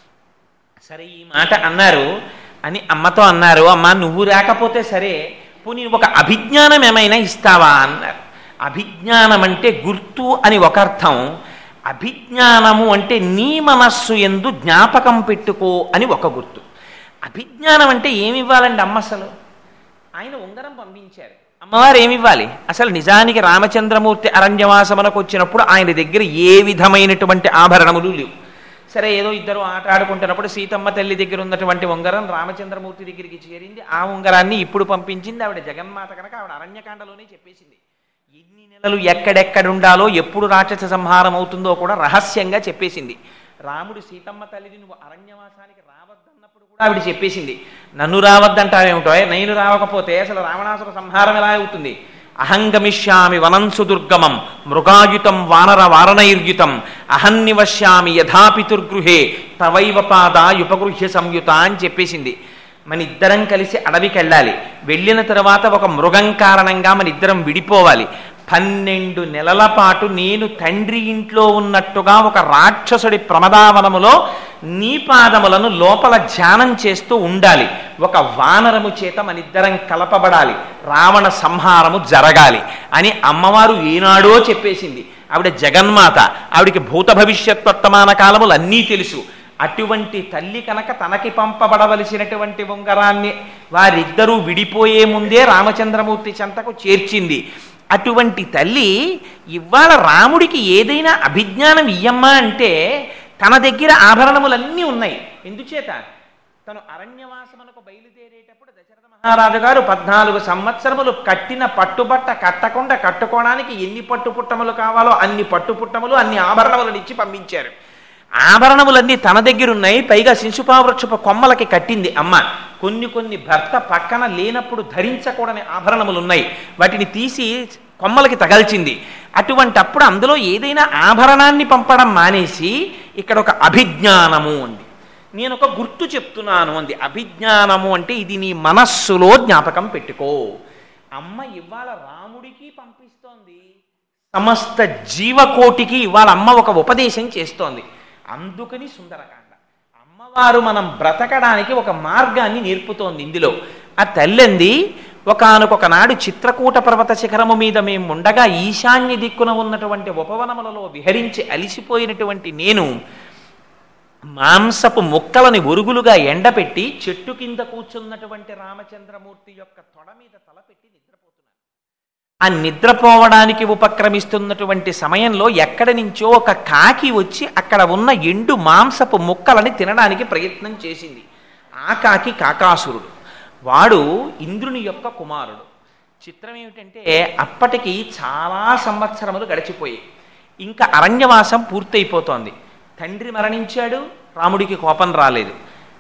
సరే ఈ మాట అన్నారు అని అమ్మతో అన్నారు అమ్మ నువ్వు రాకపోతే సరే పోనీ ఒక అభిజ్ఞానం ఏమైనా ఇస్తావా అన్నారు అభిజ్ఞానం అంటే గుర్తు అని ఒక అర్థం అభిజ్ఞానము అంటే నీ మనస్సు ఎందు జ్ఞాపకం పెట్టుకో అని ఒక గుర్తు అభిజ్ఞానం అంటే ఏమి ఇవ్వాలండి అమ్మ అసలు ఆయన ఉంగరం పంపించారు అమ్మవారు ఏమి ఇవ్వాలి అసలు నిజానికి రామచంద్రమూర్తి అరణ్యవాసమునకు వచ్చినప్పుడు ఆయన దగ్గర ఏ విధమైనటువంటి ఆభరణములు లేవు సరే ఏదో ఇద్దరు ఆట ఆడుకుంటున్నప్పుడు సీతమ్మ తల్లి దగ్గర ఉన్నటువంటి ఉంగరం రామచంద్రమూర్తి దగ్గరికి చేరింది ఆ ఉంగరాన్ని ఇప్పుడు పంపించింది ఆవిడ జగన్మాత కనుక ఆవిడ అరణ్యకాండలోనే చెప్పేసింది ఎన్ని నెలలు ఎక్కడెక్కడుండాలో ఎప్పుడు రాక్షస సంహారం అవుతుందో కూడా రహస్యంగా చెప్పేసింది రాముడు సీతమ్మ తల్లిని నువ్వు అరణ్యవాసానికి రావద్దన్నప్పుడు కూడా ఆవిడ చెప్పేసింది నన్ను రావద్దంటావేమిటో నేను రావకపోతే అసలు రావణాసుర సంహారం ఎలా అవుతుంది అహంగమిష్యామి వనంసు దుర్గమం మృగాయుతం వానర వారణైర్యుతం అహన్నివశ్యామి యథాపితుర్గృహే తవైవ పాదాయుపగృహ్య సంయుత అని చెప్పేసింది మన ఇద్దరం కలిసి అడవికి వెళ్ళాలి వెళ్ళిన తర్వాత ఒక మృగం కారణంగా మన ఇద్దరం విడిపోవాలి పన్నెండు నెలల పాటు నేను తండ్రి ఇంట్లో ఉన్నట్టుగా ఒక రాక్షసుడి ప్రమదావనములో నీ పాదములను లోపల ధ్యానం చేస్తూ ఉండాలి ఒక వానరము చేత మనిద్దరం కలపబడాలి రావణ సంహారము జరగాలి అని అమ్మవారు ఏనాడో చెప్పేసింది ఆవిడ జగన్మాత ఆవిడికి భూత భవిష్యత్ వర్తమాన కాలములు అన్నీ తెలుసు అటువంటి తల్లి కనుక తనకి పంపబడవలసినటువంటి ఉంగరాన్ని వారిద్దరూ విడిపోయే ముందే రామచంద్రమూర్తి చెంతకు చేర్చింది అటువంటి తల్లి ఇవాళ రాముడికి ఏదైనా అభిజ్ఞానం ఇయ్యమ్మా అంటే తన దగ్గర ఆభరణములన్నీ ఉన్నాయి ఎందుచేత తను అరణ్యవాసమునకు బయలుదేరేటప్పుడు దశరథ మహారాజు గారు పద్నాలుగు సంవత్సరములు కట్టిన పట్టుబట్ట కట్టకుండా కట్టుకోవడానికి ఎన్ని పట్టుపుట్టములు కావాలో అన్ని పట్టుపుట్టములు అన్ని ఆభరణములను ఇచ్చి పంపించారు ఆభరణములన్నీ తన దగ్గర ఉన్నాయి పైగా శిశుపావృక్షపు కొమ్మలకి కట్టింది అమ్మ కొన్ని కొన్ని భర్త పక్కన లేనప్పుడు ధరించకూడని ఆభరణములు ఉన్నాయి వాటిని తీసి కొమ్మలకి తగల్చింది అటువంటప్పుడు అందులో ఏదైనా ఆభరణాన్ని పంపడం మానేసి ఇక్కడ ఒక అభిజ్ఞానము ఉంది నేను ఒక గుర్తు చెప్తున్నాను అంది అభిజ్ఞానము అంటే ఇది నీ మనస్సులో జ్ఞాపకం పెట్టుకో అమ్మ ఇవాళ రాముడికి పంపిస్తోంది సమస్త జీవకోటికి ఇవాళ అమ్మ ఒక ఉపదేశం చేస్తోంది అందుకని సుందరకాండ అమ్మవారు మనం బ్రతకడానికి ఒక మార్గాన్ని నేర్పుతోంది ఇందులో ఆ తల్లింది ఒకనొక నాడు చిత్రకూట పర్వత శిఖరము మీద మేము ఉండగా ఈశాన్య దిక్కున ఉన్నటువంటి ఉపవనములలో విహరించి అలిసిపోయినటువంటి నేను మాంసపు ముక్కలని ఒరుగులుగా ఎండపెట్టి చెట్టు కింద కూర్చున్నటువంటి రామచంద్రమూర్తి యొక్క తొడ మీద తలపెట్టి నిద్రపోతున్నాను ఆ నిద్రపోవడానికి ఉపక్రమిస్తున్నటువంటి సమయంలో ఎక్కడి నుంచో ఒక కాకి వచ్చి అక్కడ ఉన్న ఎండు మాంసపు ముక్కలని తినడానికి ప్రయత్నం చేసింది ఆ కాకి కాకాసురుడు వాడు ఇంద్రుని యొక్క కుమారుడు చిత్రం ఏమిటంటే అప్పటికి చాలా సంవత్సరములు గడిచిపోయాయి ఇంకా అరణ్యవాసం పూర్తయిపోతోంది తండ్రి మరణించాడు రాముడికి కోపం రాలేదు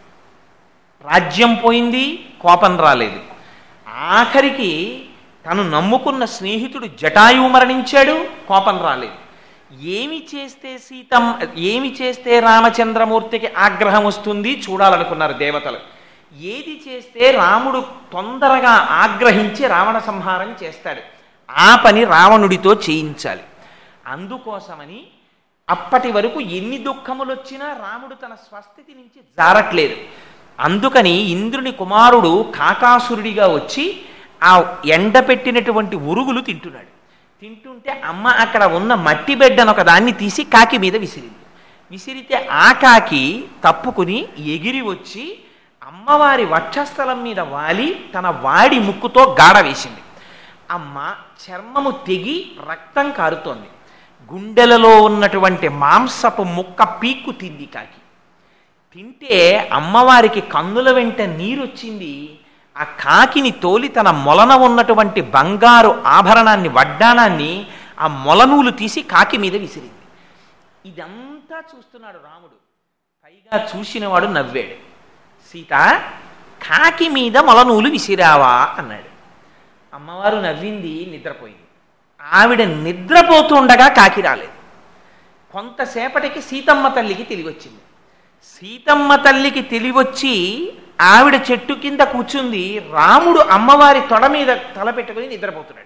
రాజ్యం పోయింది కోపం రాలేదు ఆఖరికి తను నమ్ముకున్న స్నేహితుడు జటాయువు మరణించాడు కోపం రాలేదు ఏమి చేస్తే సీతం ఏమి చేస్తే రామచంద్రమూర్తికి ఆగ్రహం వస్తుంది చూడాలనుకున్నారు దేవతలు ఏది చేస్తే రాముడు తొందరగా ఆగ్రహించి రావణ సంహారం చేస్తాడు ఆ పని రావణుడితో చేయించాలి అందుకోసమని అప్పటి వరకు ఎన్ని దుఃఖములు వచ్చినా రాముడు తన స్వస్థితి నుంచి జారట్లేదు అందుకని ఇంద్రుని కుమారుడు కాకాసురుడిగా వచ్చి ఆ ఎండపెట్టినటువంటి ఉరుగులు తింటున్నాడు తింటుంటే అమ్మ అక్కడ ఉన్న మట్టి బిడ్డను ఒక దాన్ని తీసి కాకి మీద విసిరింది విసిరితే ఆ కాకి తప్పుకుని ఎగిరి వచ్చి అమ్మవారి వక్షస్థలం మీద వాలి తన వాడి ముక్కుతో గాడ వేసింది అమ్మ చర్మము తెగి రక్తం కారుతోంది గుండెలలో ఉన్నటువంటి మాంసపు ముక్క పీక్కు తింది కాకి తింటే అమ్మవారికి కన్నుల వెంట నీరొచ్చింది ఆ కాకిని తోలి తన మొలన ఉన్నటువంటి బంగారు ఆభరణాన్ని వడ్డాణాన్ని ఆ మొలనూలు తీసి కాకి మీద విసిరింది ఇదంతా చూస్తున్నాడు రాముడు పైగా చూసినవాడు నవ్వాడు సీత కాకి మీద మొలనూలు విసిరావా అన్నాడు అమ్మవారు నవ్వింది నిద్రపోయింది ఆవిడ నిద్రపోతుండగా కాకి రాలేదు కొంతసేపటికి సీతమ్మ తల్లికి తెలివచ్చింది సీతమ్మ తల్లికి తెలివచ్చి ఆవిడ చెట్టు కింద కూర్చుంది రాముడు అమ్మవారి తొడ మీద తల పెట్టుకుని నిద్రపోతున్నాడు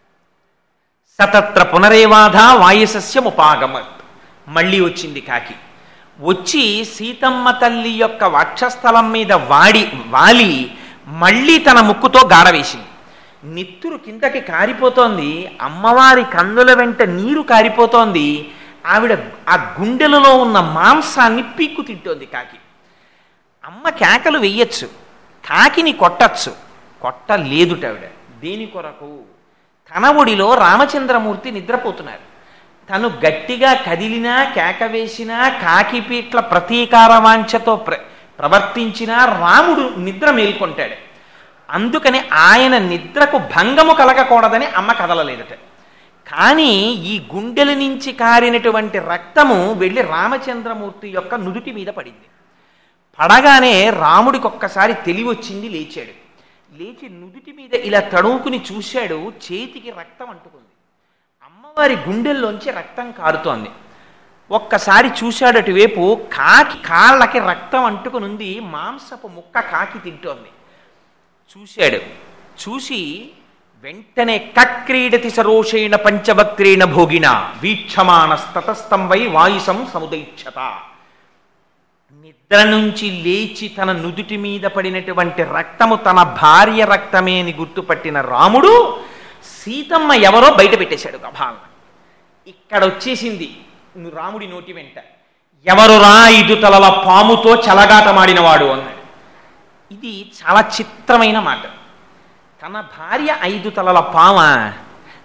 సతత్ర పునరేవాధ వాయుసస్యముపాగమత్ మళ్ళీ వచ్చింది కాకి వచ్చి సీతమ్మ తల్లి యొక్క వక్షస్థలం మీద వాడి వాలి మళ్ళీ తన ముక్కుతో గాడ వేసింది నిత్తురు కిందకి కారిపోతోంది అమ్మవారి కన్నుల వెంట నీరు కారిపోతోంది ఆవిడ ఆ గుండెలలో ఉన్న మాంసాన్ని పీక్కు తింటోంది కాకి అమ్మ కేకలు వెయ్యొచ్చు కాకిని కొట్టచ్చు కొట్టలేదుట ఆవిడ దేని కొరకు తన ఒడిలో రామచంద్రమూర్తి నిద్రపోతున్నారు తను గట్టిగా కదిలినా కేక వేసినా కాకిపీట్ల ప్రతీకార వాంఛతో ప్ర ప్రవర్తించినా రాముడు నిద్ర మేల్కొంటాడు అందుకని ఆయన నిద్రకు భంగము కలగకూడదని అమ్మ కదలలేదట కానీ ఈ గుండెల నుంచి కారినటువంటి రక్తము వెళ్ళి రామచంద్రమూర్తి యొక్క నుదుటి మీద పడింది పడగానే రాముడికి ఒక్కసారి తెలివొచ్చింది లేచాడు లేచి నుదుటి మీద ఇలా తడువుకుని చూశాడు చేతికి రక్తం అంటుకుంది అమ్మవారి గుండెల్లోంచి రక్తం కారుతోంది ఒక్కసారి చూశాడు అటువైపు కాకి కాళ్ళకి రక్తం అంటుకునుంది మాంసపు ముక్క కాకి తింటోంది చూశాడు చూసి వెంటనే కక్రీడతి సరోషేణ పంచవక్త్రేణ భోగిన వీక్షమాణస్తతస్తం వై వాయుసం సముదైక్షత నిద్ర నుంచి లేచి తన నుదుటి మీద పడినటువంటి రక్తము తన భార్య రక్తమే అని గుర్తుపట్టిన రాముడు సీతమ్మ ఎవరో బయట పెట్టేశాడు గభాలన ఇక్కడ వచ్చేసింది నువ్వు రాముడి నోటి వెంట ఎవరు రా ఐదు తలల పాముతో చలగాటమాడినవాడు అన్నాడు ఇది చాలా చిత్రమైన మాట తన భార్య ఐదు తలల పామ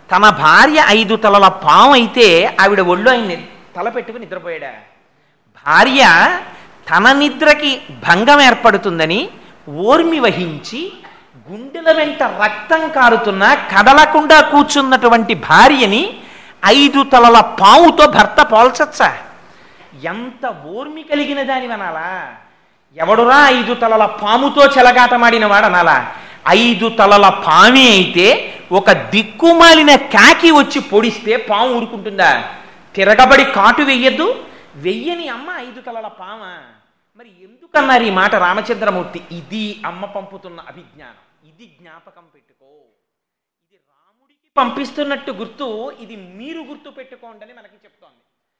తన భార్య ఐదు తలల పాము అయితే ఆవిడ ఒళ్ళు ఆయన తల పెట్టుకుని నిద్రపోయాడా భార్య తన నిద్రకి భంగం ఏర్పడుతుందని ఓర్మి వహించి గుండెల వెంట రక్తం కారుతున్నా కదలకుండా కూర్చున్నటువంటి భార్యని ఐదు తలల పావుతో భర్త పోల్చచ్చా ఎంత ఓర్మి కలిగిన దానివనాలా ఎవడురా ఐదు తలల పాముతో చెలగాటమాడిన వాడనాలా ఐదు తలల పామి అయితే ఒక దిక్కుమాలిన కాకి వచ్చి పొడిస్తే పాము ఊరుకుంటుందా తిరగబడి కాటు వెయ్యద్దు వెయ్యని అమ్మ ఐదు తలల పామ మరి ఎందుకన్నారు ఈ మాట రామచంద్రమూర్తి ఇది అమ్మ పంపుతున్న అభిజ్ఞానం ఇది జ్ఞాపకం పెట్టుకో ఇది రాముడికి పంపిస్తున్నట్టు గుర్తు ఇది మీరు గుర్తు పెట్టుకోండి అని మనకి చెప్తోంది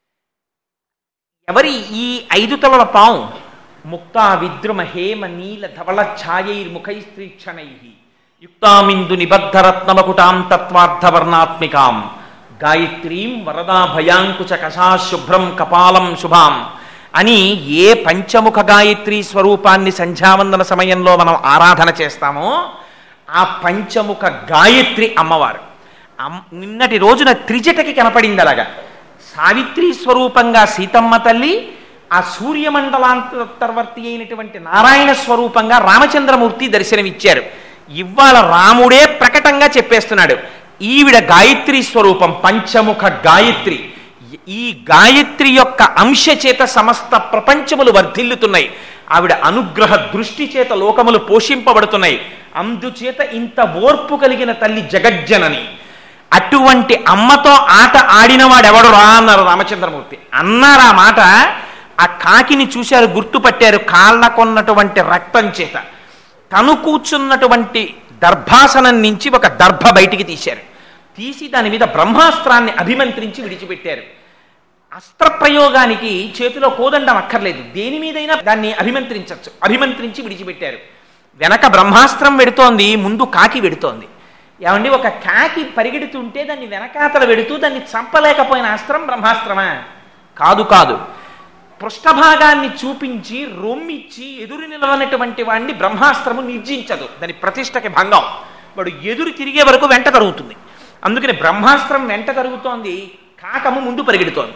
ఎవరి ఈ ఐదు తలల పాము ముక్తా విద్రుమ హేమ నీల ధవళ ఛాయైర్ముఖైస్త్రీక్షణై యుక్తామిందు నిబద్ధరత్నమకుటాం తత్వార్థవర్ణాత్మికాం గాయత్రీం వరదా భయాంకుచ కషా శుభ్రం కపాలం శుభాం అని ఏ పంచముఖ గాయత్రి స్వరూపాన్ని సంధ్యావందన సమయంలో మనం ఆరాధన చేస్తామో ఆ పంచముఖ గాయత్రి అమ్మవారు అమ్- నిన్నటి రోజున త్రిజటకి కనపడింది అలాగా సావిత్రి స్వరూపంగా సీతమ్మ తల్లి ఆ సూర్యమండలాంతర్వర్తి అయినటువంటి నారాయణ స్వరూపంగా రామచంద్రమూర్తి దర్శనమిచ్చారు ఇవాళ రాముడే ప్రకటంగా చెప్పేస్తున్నాడు ఈవిడ గాయత్రి స్వరూపం పంచముఖ గాయత్రి ఈ గాయత్రి యొక్క అంశ చేత సమస్త ప్రపంచములు వర్ధిల్లుతున్నాయి ఆవిడ అనుగ్రహ దృష్టి చేత లోకములు పోషింపబడుతున్నాయి అందుచేత ఇంత ఓర్పు కలిగిన తల్లి జగజ్జనని అటువంటి అమ్మతో ఆట ఆడినవాడెవడు రా అన్నారు రామచంద్రమూర్తి అన్నారు ఆ మాట ఆ కాకిని చూశారు గుర్తుపట్టారు కాళ్ళకున్నటువంటి రక్తం చేత తను కూర్చున్నటువంటి దర్భాసనం నుంచి ఒక దర్భ బయటికి తీశారు తీసి దాని మీద బ్రహ్మాస్త్రాన్ని అభిమంత్రించి విడిచిపెట్టారు అస్త్ర ప్రయోగానికి చేతిలో కోదండం అక్కర్లేదు దేని మీదైనా దాన్ని అభిమంత్రించవచ్చు అభిమంత్రించి విడిచిపెట్టారు వెనక బ్రహ్మాస్త్రం వెడుతోంది ముందు కాకి వెడుతోంది ఏమండి ఒక కాకి పరిగెడుతుంటే దాన్ని వెనకాతల వెడుతూ దాన్ని చంపలేకపోయిన అస్త్రం బ్రహ్మాస్త్రమా కాదు కాదు పృష్ఠభాగాన్ని చూపించి రొమ్మిచ్చి ఎదురు నిలవనటువంటి వాడిని బ్రహ్మాస్త్రము నిర్జించదు దాని ప్రతిష్టకి భంగం వాడు ఎదురు తిరిగే వరకు వెంట తరుగుతుంది అందుకని బ్రహ్మాస్త్రం వెంట తరుగుతోంది కాకము ముందు పరిగెడుతోంది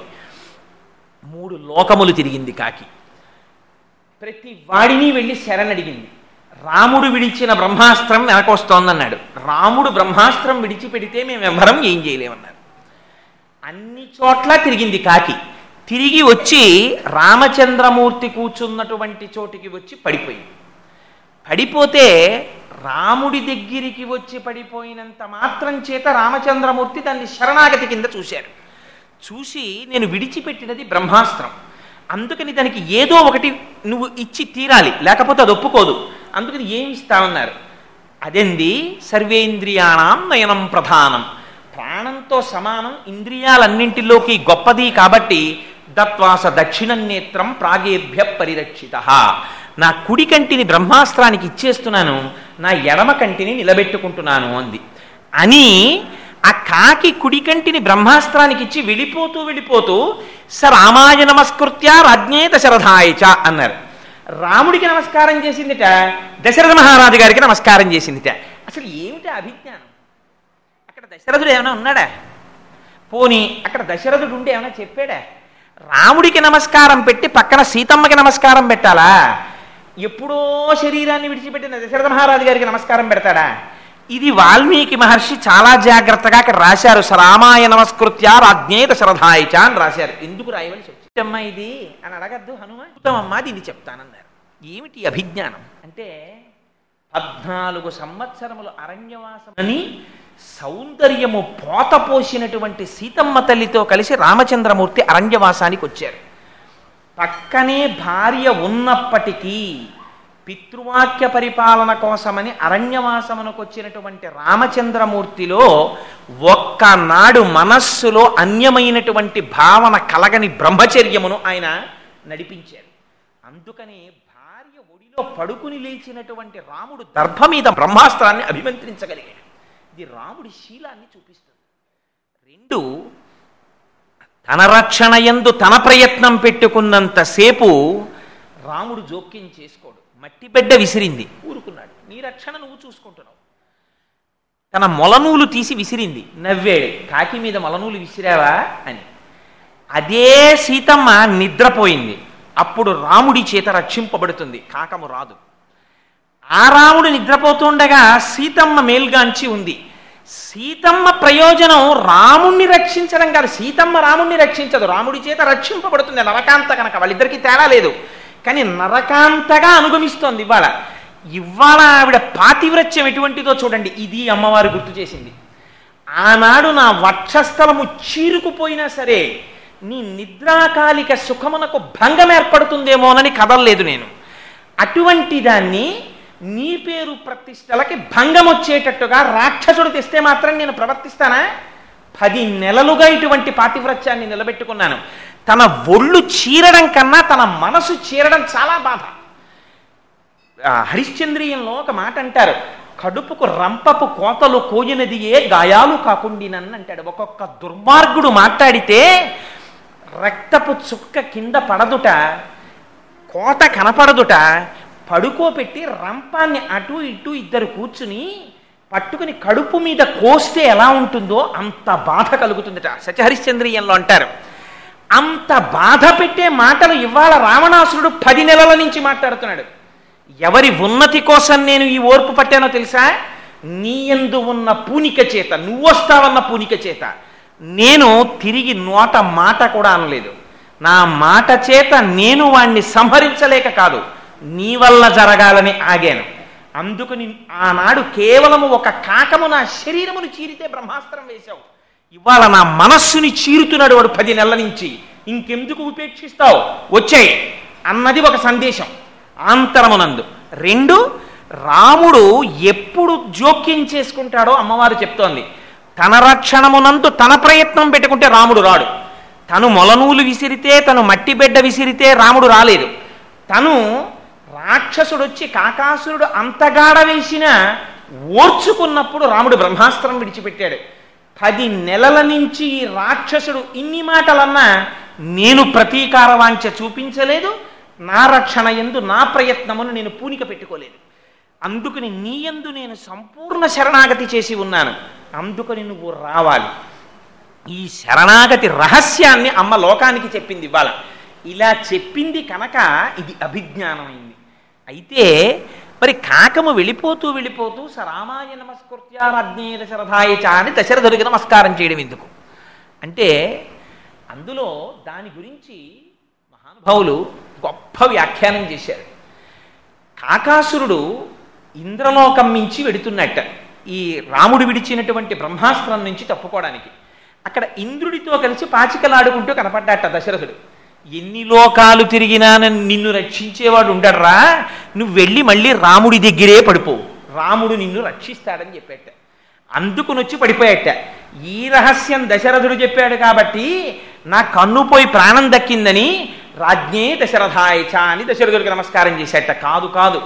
మూడు లోకములు తిరిగింది కాకి ప్రతి వాడిని వెళ్ళి శరణడిగింది రాముడు విడిచిన బ్రహ్మాస్త్రం వెనకొస్తోందన్నాడు రాముడు బ్రహ్మాస్త్రం విడిచిపెడితే మేము ఎవ్వరం ఏం చేయలేమన్నారు అన్ని చోట్ల తిరిగింది కాకి తిరిగి వచ్చి రామచంద్రమూర్తి కూర్చున్నటువంటి చోటికి వచ్చి పడిపోయింది పడిపోతే రాముడి దగ్గరికి వచ్చి పడిపోయినంత మాత్రం చేత రామచంద్రమూర్తి దాన్ని శరణాగతి కింద చూశారు చూసి నేను విడిచిపెట్టినది బ్రహ్మాస్త్రం అందుకని దానికి ఏదో ఒకటి నువ్వు ఇచ్చి తీరాలి లేకపోతే అది ఒప్పుకోదు అందుకని ఏమి ఇస్తామన్నారు అదెంది సర్వేంద్రియాణం నయనం ప్రధానం ప్రాణంతో సమానం ఇంద్రియాలన్నింటిలోకి గొప్పది కాబట్టి దత్వాస దక్షిణ నేత్రం ప్రాగేభ్య పరిరక్షిత నా కుడి కంటిని బ్రహ్మాస్త్రానికి ఇచ్చేస్తున్నాను నా ఎడమ కంటిని నిలబెట్టుకుంటున్నాను అంది అని ఆ కాకి కుడి కంటిని బ్రహ్మాస్త్రానికి ఇచ్చి వెళ్ళిపోతూ వెళ్ళిపోతూ స రామాయ నమస్కృత్య రాజ్ఞే దశరథాయ చ అన్నారు రాముడికి నమస్కారం చేసిందిట దశరథ మహారాజు గారికి నమస్కారం చేసిందిట అసలు ఏమిటి అభిజ్ఞానం అక్కడ దశరథుడు ఏమైనా ఉన్నాడా పోని అక్కడ దశరథుడు ఉండి ఏమైనా చెప్పాడా రాముడికి నమస్కారం పెట్టి పక్కన సీతమ్మకి నమస్కారం పెట్టాలా ఎప్పుడో శరీరాన్ని విడిచిపెట్టిన దశరథ మహారాజు గారికి నమస్కారం పెడతాడా ఇది వాల్మీకి మహర్షి చాలా జాగ్రత్తగా అక్కడ రాశారు సరామాయ నమస్కృత్య రాజ్ఞే దశరథాయచ అని రాశారు ఎందుకు రాయవలసి వచ్చిందమ్మా ఇది అని అడగద్దు హనుమ అమ్మా దీన్ని చెప్తానన్నారు ఏమిటి ఈ అభిజ్ఞానం అంటే పద్నాలుగు సంవత్సరములు అరణ్యవాసం అని సౌందర్యము పోత పోసినటువంటి సీతమ్మ తల్లితో కలిసి రామచంద్రమూర్తి అరణ్యవాసానికి వచ్చారు పక్కనే భార్య ఉన్నప్పటికీ పితృవాక్య పరిపాలన కోసమని అరణ్యవాసమునకు వచ్చినటువంటి రామచంద్రమూర్తిలో ఒక్కనాడు మనస్సులో అన్యమైనటువంటి భావన కలగని బ్రహ్మచర్యమును ఆయన నడిపించారు అందుకని భార్య ఒడిలో పడుకుని లేచినటువంటి రాముడు దర్భ మీద బ్రహ్మాస్త్రాన్ని అభిమంత్రించగలిగాడు ఇది రాముడి శీలాన్ని చూపిస్తుంది రెండు తన రక్షణ యందు తన ప్రయత్నం పెట్టుకున్నంతసేపు రాముడు జోక్యం చేసుకోడు మట్టి బిడ్డ విసిరింది ఊరుకున్నాడు నీ రక్షణ నువ్వు చూసుకుంటున్నావు తన మొలనూలు తీసి విసిరింది నవ్వాడు కాకి మీద మొలనూలు విసిరావా అని అదే సీతమ్మ నిద్రపోయింది అప్పుడు రాముడి చేత రక్షింపబడుతుంది కాకము రాదు ఆ రాముడు నిద్రపోతుండగా సీతమ్మ మేల్గాంచి ఉంది సీతమ్మ ప్రయోజనం రాముణ్ణి రక్షించడం కాదు సీతమ్మ రాముణ్ణి రక్షించదు రాముడి చేత రక్షింపబడుతుంది నరకాంత కనుక వాళ్ళిద్దరికీ తేడా లేదు కానీ నరకాంతగా అనుగమిస్తోంది ఇవాళ ఇవాళ ఆవిడ పాతివ్రత్యం ఎటువంటిదో చూడండి ఇది అమ్మవారు గుర్తు చేసింది ఆనాడు నా వక్షస్థలము చీరుకుపోయినా సరే నీ నిద్రాకాలిక సుఖమునకు భంగం ఏర్పడుతుందేమోనని కదలలేదు నేను అటువంటి దాన్ని నీ పేరు ప్రతిష్టలకి భంగం వచ్చేటట్టుగా రాక్షసుడు తెస్తే మాత్రం నేను ప్రవర్తిస్తానా పది నెలలుగా ఇటువంటి పాతివ్రత్యాన్ని నిలబెట్టుకున్నాను తన ఒళ్ళు చీరడం కన్నా తన మనసు చీరడం చాలా బాధ ఆ హరిశ్చంద్రియంలో ఒక మాట అంటారు కడుపుకు రంపపు కోతలు కోయినది ఏ గాయాలు కాకుండినని అంటాడు ఒక్కొక్క దుర్మార్గుడు మాట్లాడితే రక్తపు చుక్క కింద పడదుట కోత కనపడదుట పడుకోపెట్టి రంపాన్ని అటు ఇటు ఇద్దరు కూర్చుని పట్టుకుని కడుపు మీద కోస్తే ఎలా ఉంటుందో అంత బాధ కలుగుతుందట సత్యహరిశ్చంద్రియంలో అంటారు అంత బాధ పెట్టే మాటలు ఇవాళ రావణాసురుడు పది నెలల నుంచి మాట్లాడుతున్నాడు ఎవరి ఉన్నతి కోసం నేను ఈ ఓర్పు పట్టానో తెలుసా నీ ఎందు ఉన్న పూనిక చేత నువ్వొస్తావన్న పూనిక చేత నేను తిరిగి నోట మాట కూడా అనలేదు నా మాట చేత నేను వాణ్ణి సంహరించలేక కాదు నీ వల్ల జరగాలని ఆగాను అందుకని ఆనాడు కేవలము ఒక కాకము నా శరీరమును చీరితే బ్రహ్మాస్త్రం వేశావు ఇవాళ నా మనస్సుని చీరుతున్నాడు వాడు పది నెలల నుంచి ఇంకెందుకు ఉపేక్షిస్తావు వచ్చాయి అన్నది ఒక సందేశం ఆంతరమునందు రెండు రాముడు ఎప్పుడు జోక్యం చేసుకుంటాడో అమ్మవారు చెప్తోంది తన రక్షణమునందు తన ప్రయత్నం పెట్టుకుంటే రాముడు రాడు తను మొలనూలు విసిరితే తను మట్టి బిడ్డ విసిరితే రాముడు రాలేదు తను రాక్షసుడు వచ్చి కాకాసురుడు అంతగాడ వేసిన ఓర్చుకున్నప్పుడు రాముడు బ్రహ్మాస్త్రం విడిచిపెట్టాడు పది నెలల నుంచి ఈ రాక్షసుడు ఇన్ని మాటలన్నా నేను ప్రతీకార వాంఛ చూపించలేదు నా రక్షణ ఎందు నా ప్రయత్నమును నేను పూనిక పెట్టుకోలేదు అందుకని నీ యందు నేను సంపూర్ణ శరణాగతి చేసి ఉన్నాను అందుకని నువ్వు రావాలి ఈ శరణాగతి రహస్యాన్ని అమ్మ లోకానికి చెప్పింది ఇవాళ ఇలా చెప్పింది కనుక ఇది అభిజ్ఞానమైంది అయితే మరి కాకము వెళ్ళిపోతూ వెళ్ళిపోతూ సరామాయ నమస్కృత్యారాజ్ఞే దశరథాయ చ అని దశరథుడికి నమస్కారం చేయడం ఎందుకు అంటే అందులో దాని గురించి మహానుభావులు గొప్ప వ్యాఖ్యానం చేశారు కాకాసురుడు ఇంద్రలోకం నుంచి వెడుతున్నట్ట ఈ రాముడు విడిచినటువంటి బ్రహ్మాస్త్రం నుంచి తప్పుకోవడానికి అక్కడ ఇంద్రుడితో కలిసి పాచికలాడుకుంటూ కనపడ్డాట దశరథుడు ఎన్ని లోకాలు తిరిగినా నన్ను నిన్ను రక్షించేవాడు ఉండడరా నువ్వు వెళ్ళి మళ్ళీ రాముడి దగ్గరే పడిపోవు రాముడు నిన్ను రక్షిస్తాడని చెప్పేట అందుకునొచ్చి పడిపోయాట ఈ రహస్యం దశరథుడు చెప్పాడు కాబట్టి నా కన్ను పోయి ప్రాణం దక్కిందని రాజ్ఞే దశరథాయ చ అని దశరథుడికి నమస్కారం చేశాట కాదు కాదు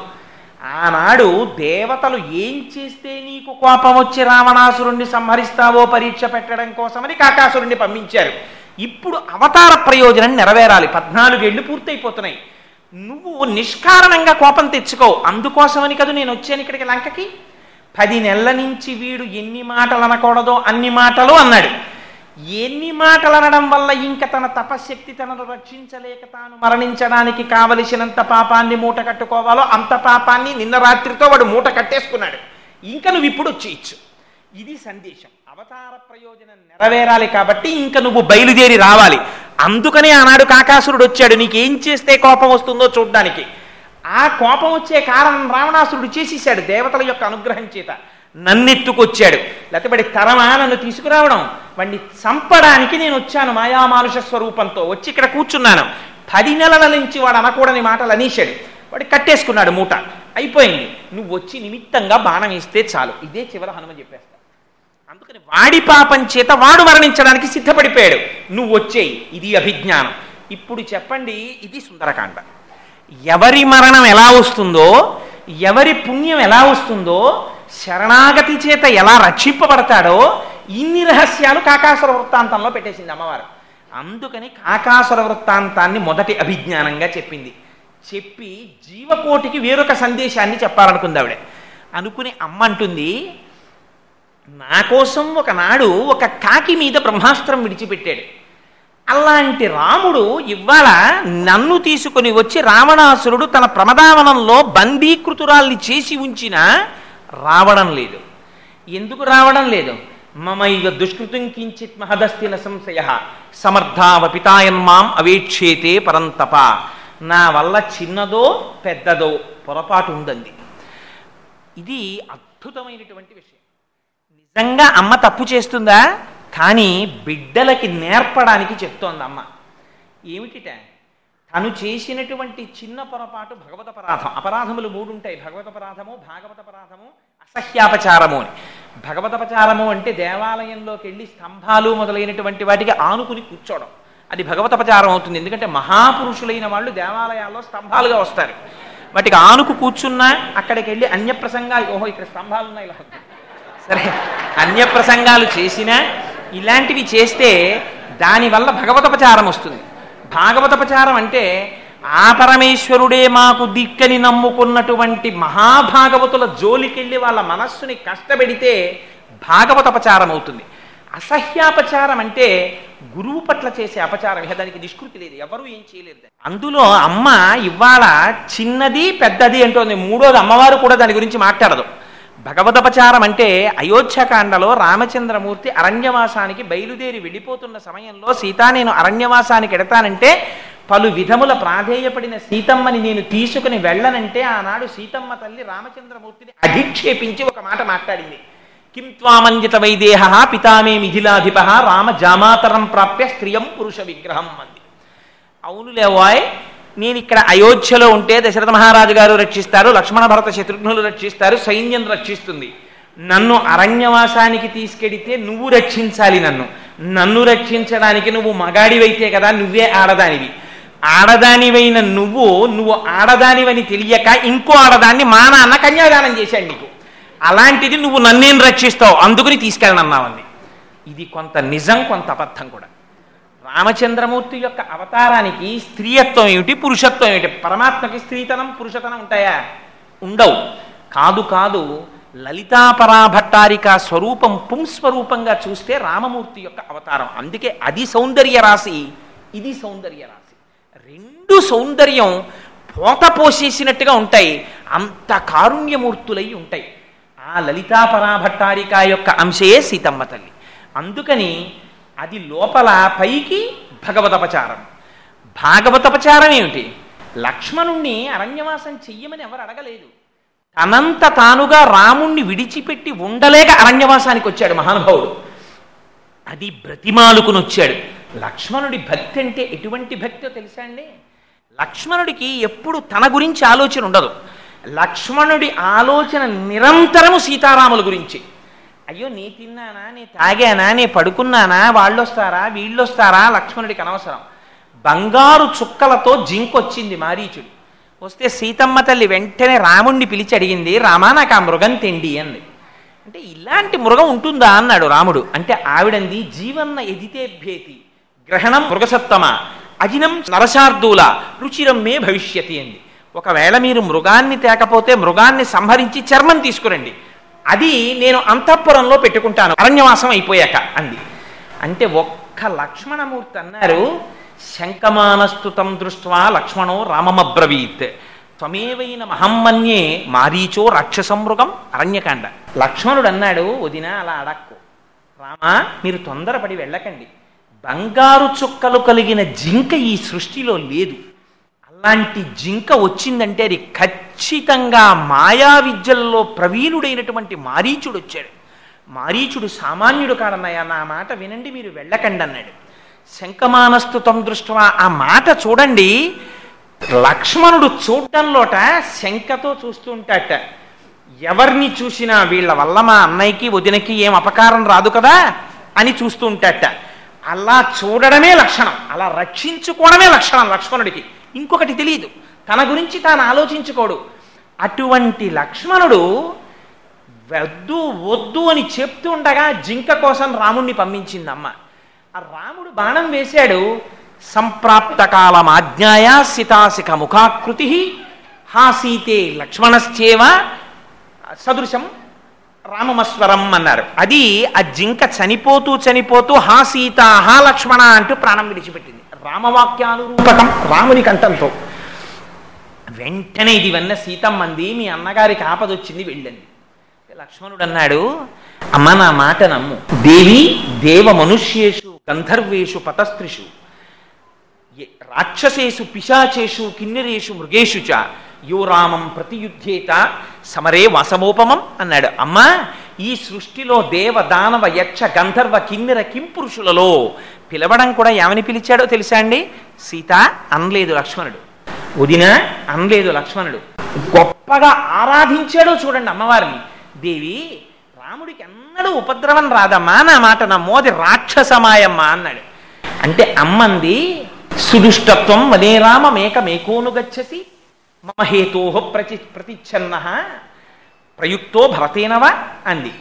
ఆనాడు దేవతలు ఏం చేస్తే నీకు కోపం వచ్చి రావణాసురుణ్ణి సంహరిస్తావో పరీక్ష పెట్టడం కోసమని కాకాసురుణ్ణి పంపించారు ఇప్పుడు అవతార ప్రయోజనం నెరవేరాలి పద్నాలుగేళ్లు పూర్తయిపోతున్నాయి నువ్వు నిష్కారణంగా కోపం తెచ్చుకో అందుకోసమని కదా నేను వచ్చాను ఇక్కడికి లంకకి పది నెలల నుంచి వీడు ఎన్ని మాటలు అనకూడదో అన్ని మాటలు అన్నాడు ఎన్ని మాటలు అనడం వల్ల ఇంక తన తపశక్తి తనను రక్షించలేక తాను మరణించడానికి కావలసినంత పాపాన్ని మూట కట్టుకోవాలో అంత పాపాన్ని నిన్న రాత్రితో వాడు మూట కట్టేసుకున్నాడు ఇంకా నువ్వు ఇప్పుడు వచ్చేయచ్చు ఇది సందేశం అవతార ప్రయోజనం నెరవేరాలి కాబట్టి ఇంక నువ్వు బయలుదేరి రావాలి అందుకనే ఆనాడు కాకాసురుడు వచ్చాడు నీకేం చేస్తే కోపం వస్తుందో చూడ్డానికి ఆ కోపం వచ్చే కారణం రావణాసురుడు చేసేసాడు దేవతల యొక్క అనుగ్రహం చేత నన్నెత్తుకొచ్చాడు లేకపోతే తరమా నన్ను తీసుకురావడం వాడిని చంపడానికి నేను వచ్చాను మాయామానుష స్వరూపంతో వచ్చి ఇక్కడ కూర్చున్నాను పది నెలల నుంచి వాడు అనకూడని మాటలు అనేశాడు వాడు కట్టేసుకున్నాడు మూట అయిపోయింది నువ్వు వచ్చి నిమిత్తంగా బాణం ఇస్తే చాలు ఇదే చివర హనుమ చెప్పేస్తా అందుకని వాడి పాపం చేత వాడు మరణించడానికి సిద్ధపడిపోయాడు నువ్వు వచ్చేయి ఇది అభిజ్ఞానం ఇప్పుడు చెప్పండి ఇది సుందరకాండ ఎవరి మరణం ఎలా వస్తుందో ఎవరి పుణ్యం ఎలా వస్తుందో శరణాగతి చేత ఎలా రక్షింపబడతాడో ఇన్ని రహస్యాలు కాకాసుర వృత్తాంతంలో పెట్టేసింది అమ్మవారు అందుకని కాకాసుర వృత్తాంతాన్ని మొదటి అభిజ్ఞానంగా చెప్పింది చెప్పి జీవకోటికి వేరొక సందేశాన్ని చెప్పాలనుకుంది ఆవిడ అనుకుని అమ్మ అంటుంది నా కోసం ఒకనాడు ఒక కాకి మీద బ్రహ్మాస్త్రం విడిచిపెట్టాడు అలాంటి రాముడు ఇవాళ నన్ను తీసుకొని వచ్చి రావణాసురుడు తన ప్రమదావనంలో బందీకృతురాల్ని చేసి ఉంచినా రావడం లేదు ఎందుకు రావడం లేదు మమ ఇవ దుష్కృతం కించిత్ మహదస్తిన సంశయ సమర్థావపితాయన్మాం అవేక్షేతే పరంతప నా వల్ల చిన్నదో పెద్దదో పొరపాటు ఉందండి ఇది అద్భుతమైనటువంటి విషయం నిజంగా అమ్మ తప్పు చేస్తుందా కానీ బిడ్డలకి నేర్పడానికి చెప్తోంది అమ్మ ఏమిటిట తను చేసినటువంటి చిన్న పొరపాటు భగవత పరాధం అపరాధములు మూడు ఉంటాయి భగవత పరాధము భాగవత పరాధము అసహ్యాపచారము అని భగవతపచారము అంటే దేవాలయంలోకి వెళ్ళి స్తంభాలు మొదలైనటువంటి వాటికి ఆనుకుని కూర్చోవడం అది భగవతపచారం అవుతుంది ఎందుకంటే మహాపురుషులైన వాళ్ళు దేవాలయాల్లో స్తంభాలుగా వస్తారు వాటికి ఆనుకు కూర్చున్నా అక్కడికి వెళ్ళి అన్యప్రసంగాలు ఓహో ఇక్కడ స్తంభాలు ఉన్నాయి ఇలా సరే అన్యప్రసంగాలు చేసినా ఇలాంటివి చేస్తే దానివల్ల భగవతపచారం వస్తుంది భాగవతపచారం అంటే ఆ పరమేశ్వరుడే మాకు దిక్కని నమ్ముకున్నటువంటి మహాభాగవతుల జోలికెళ్ళి వాళ్ళ మనస్సుని కష్టపెడితే భాగవతపచారం అవుతుంది అసహ్యాపచారం అంటే గురువు పట్ల చేసే అపచారం ఇక దానికి నిష్కృతి లేదు ఎవరు ఏం చేయలేరు దాన్ని. అందులో అమ్మ ఇవాళ చిన్నది పెద్దది అంటోంది మూడోది అమ్మవారు కూడా దాని గురించి మాట్లాడదు భగవదపచారం అంటే అయోధ్యకాండలో రామచంద్రమూర్తి అరణ్యవాసానికి బయలుదేరి వెళ్ళిపోతున్న సమయంలో సీత నేను అరణ్యవాసానికి ఎడతానంటే పలు విధముల ప్రాధేయపడిన సీతమ్మని నేను తీసుకుని వెళ్ళనంటే ఆనాడు సీతమ్మ తల్లి రామచంద్రమూర్తిని అధిక్షేపించి ఒక మాట మాట్లాడింది కిం త్వామంజిత వైదేహ పితామే మిథిలాధిప రామ జామాతరం ప్రాప్య స్త్రియం పురుష విగ్రహం అంది అవును లేవాయ్ నేను ఇక్కడ అయోధ్యలో ఉంటే దశరథ మహారాజు గారు రక్షిస్తారు లక్ష్మణ భరత శత్రుఘ్నులు రక్షిస్తారు సైన్యం రక్షిస్తుంది నన్ను అరణ్యవాసానికి తీసుకెడితే నువ్వు రక్షించాలి నన్ను నన్ను రక్షించడానికి నువ్వు మగాడివైతే కదా నువ్వే ఆడదానివి ఆడదానివైన నువ్వు నువ్వు ఆడదానివని తెలియక ఇంకో ఆడదాన్ని మా నాన్న కన్యాదానం చేశాడు నీకు అలాంటిది నువ్వు నన్నేం రక్షిస్తావు అందుకుని తీసుకెళ్ళనన్నావంది ఇది కొంత నిజం కొంత అబద్ధం కూడా రామచంద్రమూర్తి యొక్క అవతారానికి స్త్రీయత్వం ఏమిటి పురుషత్వం ఏమిటి పరమాత్మకి స్త్రీతనం పురుషతనం ఉంటాయా ఉండవు కాదు కాదు లలితాపరాభట్టారిక స్వరూపం పుంస్వరూపంగా చూస్తే రామమూర్తి యొక్క అవతారం అందుకే అది సౌందర్య రాశి ఇది సౌందర్య రాశి రెండు సౌందర్యం పోత పోసేసినట్టుగా ఉంటాయి అంత కారుణ్యమూర్తులై ఉంటాయి ఆ లలితాపరాభట్టారిక యొక్క అంశయే సీతమ్మ తల్లి అందుకని అది లోపల పైకి భగవతపచారం భాగవతపచారం ఏమిటి లక్ష్మణుణ్ణి అరణ్యవాసం చెయ్యమని ఎవరు అడగలేదు తనంత తానుగా రాముణ్ణి విడిచిపెట్టి ఉండలేక అరణ్యవాసానికి వచ్చాడు మహానుభావుడు అది బ్రతిమాలుకుని వచ్చాడు లక్ష్మణుడి భక్తి అంటే ఎటువంటి భక్తో తెలుసా అండి లక్ష్మణుడికి ఎప్పుడు తన గురించి ఆలోచన ఉండదు లక్ష్మణుడి ఆలోచన నిరంతరము సీతారాముల గురించి అయ్యో నీ తిన్నానా నీ తాగానా నీ పడుకున్నానా వాళ్ళు వస్తారా వీళ్ళు వస్తారా లక్ష్మణుడికి అనవసరం బంగారు చుక్కలతో జింకొచ్చింది మారీచుడు వస్తే సీతమ్మ తల్లి వెంటనే రాముణ్ణి పిలిచి అడిగింది రామా నాకు ఆ మృగం తిండి అంది అంటే ఇలాంటి మృగం ఉంటుందా అన్నాడు రాముడు అంటే ఆవిడంది జీవన్న ఎదితే భేతి గ్రహణం మృగసత్తమ అజినం నరశార్దూల రుచిరం మే భవిష్యతి అంది ఒకవేళ మీరు మృగాన్ని తేకపోతే మృగాన్ని సంహరించి చర్మం తీసుకురండి అది నేను అంతఃపురంలో పెట్టుకుంటాను అరణ్యవాసం అయిపోయాక అంది అంటే ఒక్క లక్ష్మణమూర్తి అన్నారు శంకమానస్తుతం దృష్ట్వా లక్ష్మణో రామమబ్రవీత్ త్వమేవైన మహమ్మన్యే మారీచో రాక్షసమృగం అరణ్యకాండ లక్ష్మణుడు అన్నాడు వదిన అలా అడక్కు రామా మీరు తొందరపడి వెళ్ళకండి బంగారు చుక్కలు కలిగిన జింక ఈ సృష్టిలో లేదు అలాంటి జింక వచ్చిందంటే అది ఖచ్చితంగా మాయా విద్యల్లో ప్రవీణుడైనటువంటి మారీచుడు వచ్చాడు మారీచుడు సామాన్యుడు కాడన్నయ్య నా మాట వినండి మీరు వెళ్ళకండి అన్నాడు శంకమానస్తుతం దృష్ట్యా ఆ మాట చూడండి లక్ష్మణుడు చూడ్డంలోట శంకతో చూస్తూ ఉంటాట ఎవరిని చూసినా వీళ్ళ వల్ల మా అన్నయ్యకి వదినకి ఏం అపకారం రాదు కదా అని చూస్తూ ఉంటాట అలా చూడడమే లక్షణం అలా రక్షించుకోవడమే లక్షణం లక్ష్మణుడికి ఇంకొకటి తెలియదు తన గురించి తాను ఆలోచించుకోడు అటువంటి లక్ష్మణుడు వద్దు వద్దు అని చెప్తూ ఉండగా జింక కోసం రాముణ్ణి పంపించింది అమ్మ ఆ రాముడు బాణం వేశాడు సంప్రాప్త కాలం ఆజ్ఞాయ సితాసిక ముఖాకృతి హా సీతే లక్ష్మణశ్చేవ సదృశం రామమస్వరం అన్నారు అది ఆ జింక చనిపోతూ చనిపోతూ హా సీత హా లక్ష్మణ అంటూ ప్రాణం విడిచిపెట్టింది రామవాక్యానురూపకం రాముని కంఠంతో వెంటనే ఇది విన్న సీతమ్మంది మీ అన్నగారికి ఆపదొచ్చింది వెళ్ళండి లక్ష్మణుడు అన్నాడు అమ్మ నా మాట నమ్ము దేవి దేవ మనుష్యేషు గంధర్వేషు పతస్త్రిషు ఏ- రాక్షసేషు పిశాచేషు కిన్నెరేషు మృగేషు చ యో రామం ప్రతియుద్ధేత సమరే వాసమోపమం అన్నాడు అమ్మా ఈ సృష్టిలో దేవ దానవ యక్ష గంధర్వ కిన్నెర కింపురుషులలో పిలవడం కూడా ఏమని పిలిచాడో తెలుసా అండి సీత అనలేదు లక్ష్మణుడు వదిన అనలేదు లక్ష్మణుడు గొప్పగా ఆరాధించాడో చూడండి అమ్మవారిని దేవి రాముడికి ఎన్నడూ ఉపద్రవం రాదమ్మా నా మాట నమ్మో అది రాక్షసమాయమ్మ అన్నాడు అంటే అమ్మంది సుదుష్టత్వం వదే రామ మేక మేకోను గచ్చసి మమ హేతో ప్రతి ప్రతిచ్ఛన్న ప్రయుక్తో భరతేనవా అంది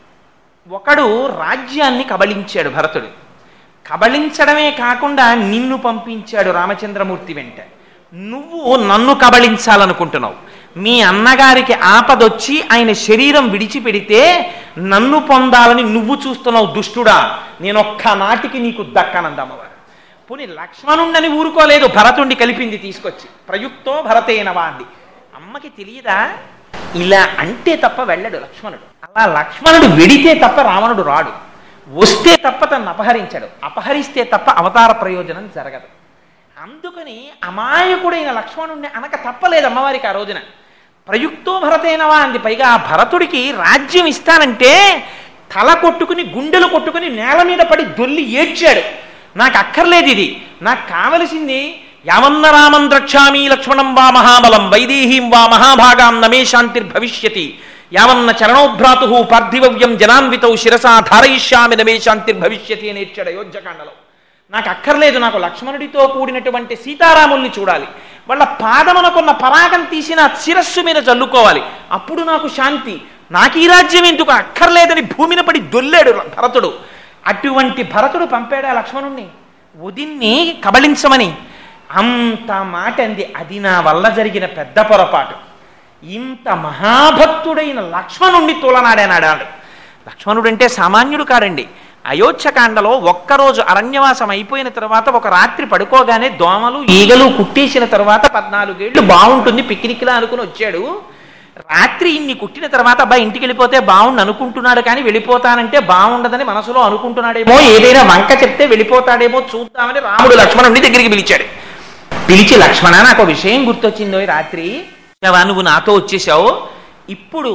ఒకడు రాజ్యాన్ని కబళించాడు భరతుడు కబళించడమే కాకుండా నిన్ను పంపించాడు రామచంద్రమూర్తి వెంట నువ్వు నన్ను కబళించాలనుకుంటున్నావు మీ అన్నగారికి ఆపదొచ్చి ఆయన శరీరం విడిచిపెడితే నన్ను పొందాలని నువ్వు చూస్తున్నావు దుష్టుడా నేనొక్క నాటికి నీకు దక్కనంది అమ్మవారు పోనీ లక్ష్మణుండని ఊరుకోలేదు భరతుణ్ణి కలిపింది తీసుకొచ్చి ప్రయుక్తో భరతేనవా అంది అమ్మకి తెలియదా ఇలా అంటే తప్ప వెళ్ళడు లక్ష్మణుడు అలా లక్ష్మణుడు వెడితే తప్ప రావణుడు రాడు వస్తే తప్ప తను అపహరించాడు అపహరిస్తే తప్ప అవతార ప్రయోజనం జరగదు అందుకని అమాయకుడైన లక్ష్మణుడిని అనక తప్పలేదు అమ్మవారికి ఆ రోజున ప్రయుక్తో భరతేనవా అంది పైగా ఆ భరతుడికి రాజ్యం ఇస్తానంటే తల కొట్టుకుని గుండెలు కొట్టుకుని నేల మీద పడి దొల్లి ఏడ్చాడు నాకు అక్కర్లేదు ఇది నాకు కావలసింది యావన్న రామం ద్రక్షామి లక్ష్మణం వా మహాబలం వైదేహీం వా మహాభాగాం నమే శాంతిర్భవిష్యతి యావన్న చరణోభ్రాతు పార్థివవ్యం జనాన్వితౌ శిరసా ధారయిష్యామి నమే శాంతిర్భవిష్యతి అని ఏడ్చాడు అయోధ్యకాండలో నాకు అక్కర్లేదు నాకు లక్ష్మణుడితో కూడినటువంటి సీతారాముల్ని చూడాలి వాళ్ళ పాదమునకున్న పరాగం తీసి నా శిరస్సు మీద చల్లుకోవాలి అప్పుడు నాకు శాంతి నాకు ఈ రాజ్యం ఎందుకు అక్కర్లేదని భూమిన పడి దొల్లాడు భరతుడు అటువంటి భరతుడు పంపాడు ఆ లక్ష్మణుణ్ణి ఉదిన్ని కబళించమని అంత మాట అంది అది నా వల్ల జరిగిన పెద్ద పొరపాటు ఇంత మహాభక్తుడైన లక్ష్మణుణ్ణి తోలనాడానాడాడు లక్ష్మణుడు అంటే సామాన్యుడు కాడండి అయోధ్యకాండలో ఒక్కరోజు అరణ్యవాసం అయిపోయిన తర్వాత ఒక రాత్రి పడుకోగానే దోమలు ఈగలు కుట్టేసిన తర్వాత పద్నాలుగేళ్లు బాగుంటుంది పిక్నిక్లా అనుకుని వచ్చాడు రాత్రి ఇన్ని కుట్టిన తర్వాత అబ్బాయి ఇంటికి వెళ్ళిపోతే బాగుండు అనుకుంటున్నాడు కానీ వెళ్ళిపోతానంటే బాగుండదని మనసులో అనుకుంటున్నాడేమో ఏదైనా వంక చెప్తే వెళ్ళిపోతాడేమో చూద్దామని రాముడు లక్ష్మణుడిని దగ్గరికి పిలిచాడు పిలిచి లక్ష్మణ నాకు ఒక విషయం గుర్తొచ్చిందో ఈ రాత్రి "ఏవా, నువ్వు నాతో వచ్చేసావు ఇప్పుడు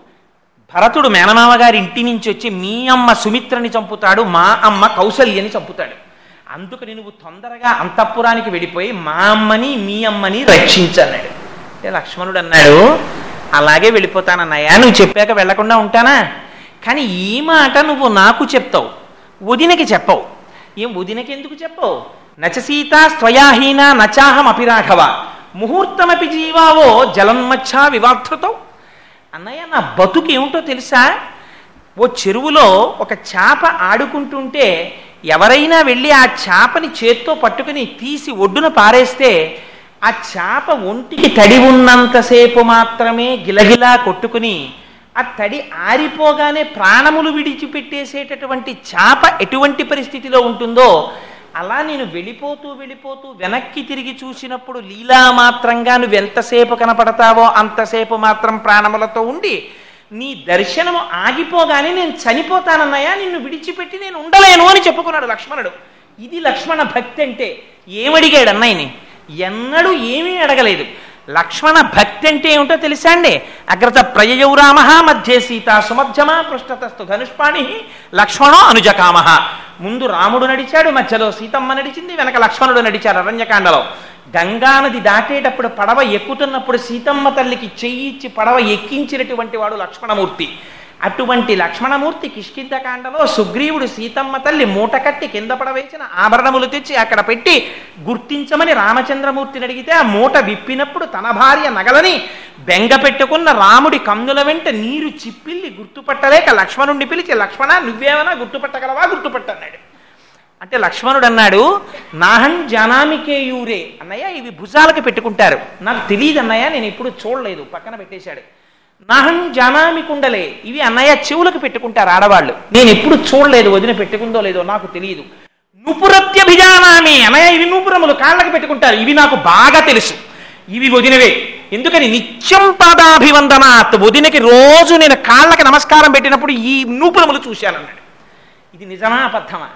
భరతుడు మేనమామ గారి ఇంటి నుంచి వచ్చి మీ అమ్మ సుమిత్రని చంపుతాడు మా అమ్మ కౌసల్యని చంపుతాడు అందుకని నువ్వు తొందరగా అంతఃపురానికి వెళ్ళిపోయి మా అమ్మని మీ అమ్మని రక్షించన్నాడు అంటే లక్ష్మణుడు అన్నాడు అలాగే వెళ్ళిపోతానన్నయ్యా నువ్వు చెప్పాక వెళ్లకుండా ఉంటానా కానీ ఈ మాట నువ్వు నాకు చెప్తావు వదినకి చెప్పవు ఏం వదినకి ఎందుకు చెప్పవు నచ సీత స్వయాహీన నచాహం అపిరాఘవ ముహూర్తమపి జీవావో జలన్మచ్చా వివాధృతం అన్నయ్య నా బతుకు ఏమిటో తెలుసా ఓ చెరువులో ఒక చేప ఆడుకుంటుంటే ఎవరైనా వెళ్ళి ఆ చేపని చేత్తో పట్టుకుని తీసి ఒడ్డున పారేస్తే ఆ చేప ఒంటికి తడి ఉన్నంతసేపు మాత్రమే గిలగిలా కొట్టుకుని ఆ తడి ఆరిపోగానే ప్రాణములు విడిచిపెట్టేసేటటువంటి చేప ఎటువంటి పరిస్థితిలో ఉంటుందో అలా నేను వెళ్ళిపోతూ వెళ్ళిపోతూ వెనక్కి తిరిగి చూసినప్పుడు లీలా మాత్రంగా నువ్వు ఎంతసేపు కనపడతావో అంతసేపు మాత్రం ప్రాణములతో ఉండి నీ దర్శనము ఆగిపోగానే నేను చనిపోతానన్నయ్యా నిన్ను విడిచిపెట్టి నేను ఉండలేను అని చెప్పుకున్నాడు లక్ష్మణుడు ఇది లక్ష్మణ భక్తి అంటే ఏమడిగాడు అన్నయ్యని ఎన్నడూ ఏమీ అడగలేదు లక్ష్మణ భక్తి అంటే ఏమిటో తెలుసా అండి అగ్రత ప్రయయౌ రామ మధ్య సీత సుమధ్యమా పృష్ఠతస్థు ధనుష్పాణి లక్ష్మణో అనుజకామ ముందు రాముడు నడిచాడు మధ్యలో సీతమ్మ నడిచింది వెనక లక్ష్మణుడు నడిచాడు అరణ్యకాండలో గంగానది దాటేటప్పుడు పడవ ఎక్కుతున్నప్పుడు సీతమ్మ తల్లికి చెయ్యిచ్చి పడవ ఎక్కించినటువంటి వాడు లక్ష్మణమూర్తి అటువంటి లక్ష్మణమూర్తి కిష్కింధకాండలో సుగ్రీవుడు సీతమ్మ తల్లి మూట కట్టి కింద పడవేసిన ఆభరణములు తెచ్చి అక్కడ పెట్టి గుర్తించమని రామచంద్రమూర్తిని అడిగితే ఆ మూట విప్పినప్పుడు తన భార్య నగలని బెంగ పెట్టుకున్న రాముడి కన్నుల వెంట నీరు చిప్పిల్లి గుర్తుపట్టలేక లక్ష్మణుణ్ణి పిలిచి లక్ష్మణ నువ్వేమైనా గుర్తుపట్టగలవా గుర్తుపట్టన్నాడు అంటే లక్ష్మణుడు అన్నాడు నాహం జానామికేయూరే అన్నయ్య ఇవి భుజాలకు పెట్టుకుంటారు నాకు తెలియదు అన్నయ్య నేను ఎప్పుడు చూడలేదు పక్కన పెట్టేశాడు నహం జానామి కుండలే ఇవి అన్నయ్య చెవులకు పెట్టుకుంటారు ఆడవాళ్ళు నేను ఎప్పుడు చూడలేదు వదిన పెట్టుకుందో లేదో నాకు తెలియదు నుపురత్యభిజానామి అన్నయ్య ఇవి నూపురములు కాళ్ళకి పెట్టుకుంటారు ఇవి నాకు బాగా తెలుసు ఇవి వదినవే ఎందుకని నిత్యం పాదాభివందనాత్ వదినకి రోజు నేను కాళ్ళకి నమస్కారం పెట్టినప్పుడు ఈ నూపురములు చూశానన్నాడు ఇది నిజమా అబద్ధమా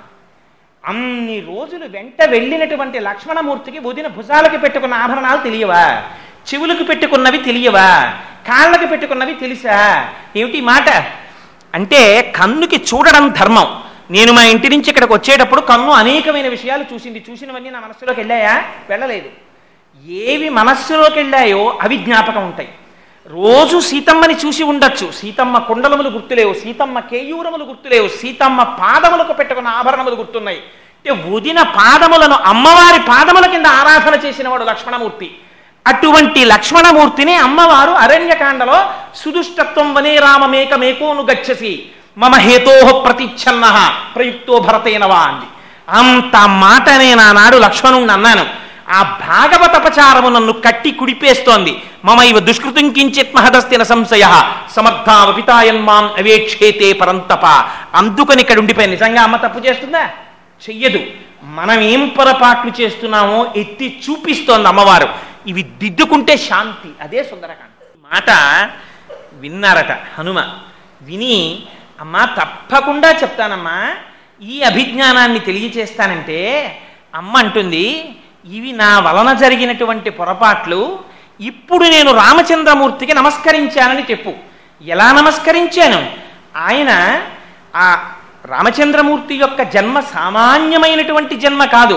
అన్ని రోజులు వెంట వెళ్ళినటువంటి లక్ష్మణమూర్తికి వదిన భుజాలకి పెట్టుకున్న ఆభరణాలు తెలియవా చెవులకు పెట్టుకున్నవి తెలియవా కాళ్ళకి పెట్టుకున్నవి తెలుసా ఏమిటి ఈ మాట అంటే కన్నుకి చూడడం ధర్మం నేను మా ఇంటి నుంచి ఇక్కడికి వచ్చేటప్పుడు కన్ను అనేకమైన విషయాలు చూసింది చూసినవన్నీ నా మనస్సులోకి వెళ్ళాయా వెళ్ళలేదు ఏవి మనస్సులోకి వెళ్ళాయో అవి జ్ఞాపకం ఉంటాయి రోజు సీతమ్మని చూసి ఉండొచ్చు సీతమ్మ కుండలములు గుర్తులేవు సీతమ్మ కేయూరములు గుర్తులేవు సీతమ్మ పాదములకు పెట్టుకున్న ఆభరణములు గుర్తున్నాయి అంటే వదిన పాదములను అమ్మవారి పాదముల కింద ఆరాధన చేసిన వాడు లక్ష్మణమూర్తి అటువంటి లక్ష్మణమూర్తిని అమ్మవారు అరణ్యకాండలో సుదుష్టత్వం వనే రామమేకమేకోను గచ్చసి మమ హేతో ప్రతిచ్ఛన్న ప్రయుక్తో భరతేనవా అంది అంత మాట నేను ఆనాడు లక్ష్మణుణ్ణి అన్నాను ఆ భాగవతపచారము నన్ను కట్టి కుడిపేస్తోంది మమ ఇవ దుష్కృతం కించిత్ మహదస్తిన సంశయ సమర్థావపితాయన్మాం అవేక్షేతే పరంతప అందుకని ఇక్కడ ఉండిపోయి నిజంగా అమ్మ తప్పు చేస్తుందా చెయ్యదు మనం ఏం పొరపాట్లు చేస్తున్నామో ఎత్తి చూపిస్తోంది అమ్మవారు ఇవి దిద్దుకుంటే శాంతి అదే సుందరకాండ ఈ మాట విన్నారట హనుమ విని అమ్మా తప్పకుండా చెప్తానమ్మా ఈ అభిజ్ఞానాన్ని తెలియచేస్తానంటే అమ్మ అంటుంది ఇవి నా వలన జరిగినటువంటి పొరపాట్లు ఇప్పుడు నేను రామచంద్రమూర్తికి నమస్కరించానని చెప్పు ఎలా నమస్కరించాను ఆయన ఆ రామచంద్రమూర్తి యొక్క జన్మ సామాన్యమైనటువంటి జన్మ కాదు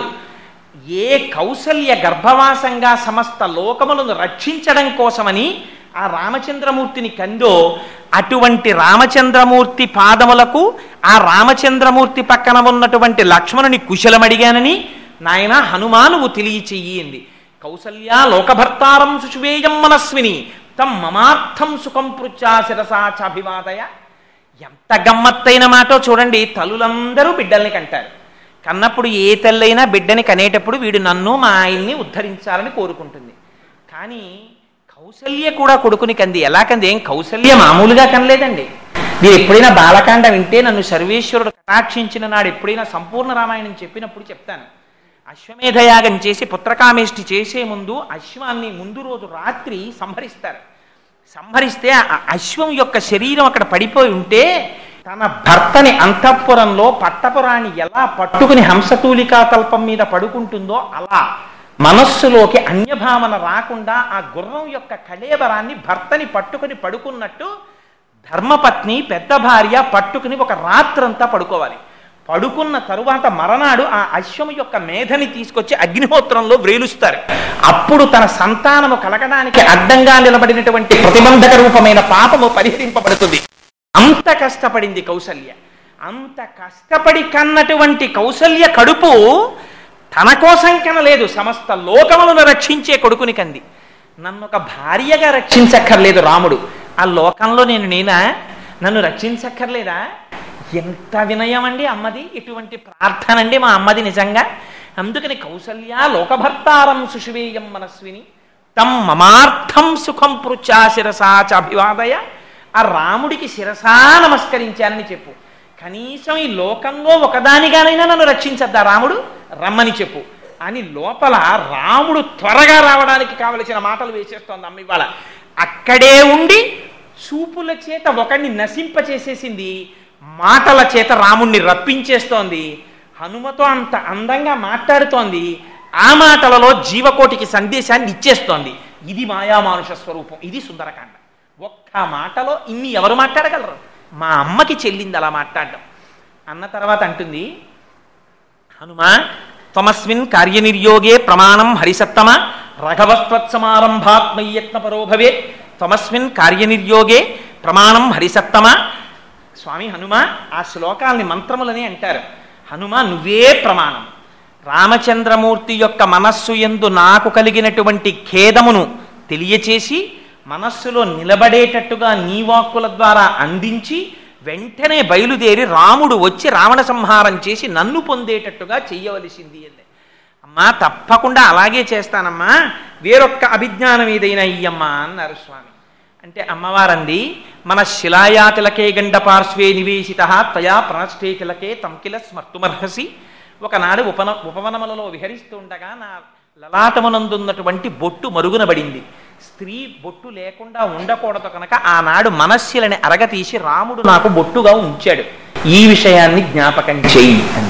ఏ కౌసల్య గర్భవాసంగా సమస్త లోకములను రక్షించడం కోసమని ఆ రామచంద్రమూర్తిని కందో అటువంటి రామచంద్రమూర్తి పాదములకు ఆ రామచంద్రమూర్తి పక్కన ఉన్నటువంటి లక్ష్మణుని కుశలమడిగానని నాయన హనుమా నువ్వు తెలియచెయ్యి అంది కౌసల్య లోకభర్తారం సుషువేయం మనస్విని తం మమార్థం సుఖం పృచ్చా శిరసా చాభివాదయ ఎంత గమ్మత్తైన మాటో చూడండి తల్లులందరూ బిడ్డల్ని కంటారు కన్నప్పుడు ఏ తల్లైనా బిడ్డని కనేటప్పుడు వీడు నన్ను మా ఆయన్ని ఉద్ధరించాలని కోరుకుంటుంది కానీ కౌసల్య కూడా కొడుకుని కంది ఎలా కంది ఏం కౌసల్య మామూలుగా కనలేదండి మీరు ఎప్పుడైనా బాలకాండ వింటే నన్ను సర్వేశ్వరుడు కటాక్షించిన నాడు ఎప్పుడైనా సంపూర్ణ రామాయణం చెప్పినప్పుడు చెప్తాను అశ్వమేధయాగం చేసి పుత్రకామేష్టి చేసే ముందు అశ్వాన్ని ముందు రోజు రాత్రి సంహరిస్తారు సంహరిస్తే ఆ అశ్వం యొక్క శరీరం అక్కడ పడిపోయి ఉంటే తన భర్తని అంతఃపురంలో పట్టపురాణి ఎలా పట్టుకుని హంసతూలికా తల్పం మీద పడుకుంటుందో అలా మనస్సులోకి అన్యభావన రాకుండా ఆ గుర్రం యొక్క కళేబరాన్ని భర్తని పట్టుకుని పడుకున్నట్టు ధర్మపత్ని పెద్ద భార్య పట్టుకుని ఒక రాత్రంతా పడుకోవాలి పడుకున్న తరువాత మరనాడు ఆ అశ్వము యొక్క మేధని తీసుకొచ్చి అగ్నిహోత్రంలో వ్రేలుస్తారు అప్పుడు తన సంతానము కలగడానికి అడ్డంగా నిలబడినటువంటి ప్రతిబంధక రూపమైన పాపము పరిహరింపబడుతుంది అంత కష్టపడింది కౌసల్య అంత కష్టపడి కన్నటువంటి కౌసల్య కడుపు తన కోసం కనలేదు సమస్త లోకములను రక్షించే కొడుకుని కంది నన్ను ఒక భార్యగా రక్షించక్కర్లేదు రాముడు ఆ లోకంలో నేను నేనా నన్ను రక్షించక్కర్లేదా ఎంత వినయం అండి అమ్మది ఇటువంటి ప్రార్థన అండి మా అమ్మది నిజంగా అందుకని కౌసల్య లోకభర్తారం సుషువేయం మనస్విని తం మమార్థం సుఖం పృచ్చా శిరసా చ అభివాదయ ఆ రాముడికి శిరసా నమస్కరించానని చెప్పు కనీసం ఈ లోకంలో ఒకదానిగానైనా నన్ను రక్షించద్దా రాముడు రమ్మని చెప్పు అని లోపల రాముడు త్వరగా రావడానికి కావలసిన మాటలు వేసేస్తోంది అమ్మ ఇవాళ అక్కడే ఉండి చూపుల చేత ఒకడిని నశింపచేసేసింది మాటల చేత రాముణ్ణి రప్పించేస్తోంది హనుమతో అంత అందంగా మాట్లాడుతోంది ఆ మాటలలో జీవకోటికి సందేశాన్ని ఇచ్చేస్తోంది ఇది మాయామానుష స్వరూపం ఇది సుందరకాండ ఒక్క మాటలో ఇన్ని ఎవరు మాట్లాడగలరు మా అమ్మకి చెల్లింది అలా మాట్లాడడం అన్న తర్వాత అంటుంది హనుమా త్వమస్మిన్ కార్యనిర్యోగే ప్రమాణం హరిసత్తమ రఘవస్త్వత్సమారంభాత్మయ్యత్న పరోభవే త్వమస్మిన్ కార్యనిర్యోగే ప్రమాణం హరిసత్తమ స్వామి హనుమ ఆ శ్లోకాల్ని మంత్రములని అంటారు హనుమ నువ్వే ప్రమాణం రామచంద్రమూర్తి యొక్క మనస్సు ఎందు నాకు కలిగినటువంటి ఖేదమును తెలియచేసి మనస్సులో నిలబడేటట్టుగా నీ వాక్కుల ద్వారా అందించి వెంటనే బయలుదేరి రాముడు వచ్చి రావణ సంహారం చేసి నన్ను పొందేటట్టుగా చెయ్యవలసింది అంది అమ్మా తప్పకుండా అలాగే చేస్తానమ్మా వేరొక్క అభిజ్ఞానం ఏదైనా ఇయ్యమ్మా అన్నారు స్వామి అంటే అమ్మవారంది మన శిలాయాతిలకే గండ పార్శ్వే నివేశిత త్వయా ప్రణష్టే తిలకే తంకిల స్మర్తుమర్హసి ఒకనాడు ఉపన ఉపవనములలో విహరిస్తూ ఉండగా నా లలాటమునందున్నటువంటి బొట్టు మరుగునబడింది స్త్రీ బొట్టు లేకుండా ఉండకూడదు కనుక ఆనాడు మనస్సులని అరగతీసి రాముడు నాకు బొట్టుగా ఉంచాడు ఈ విషయాన్ని జ్ఞాపకం చేయి అని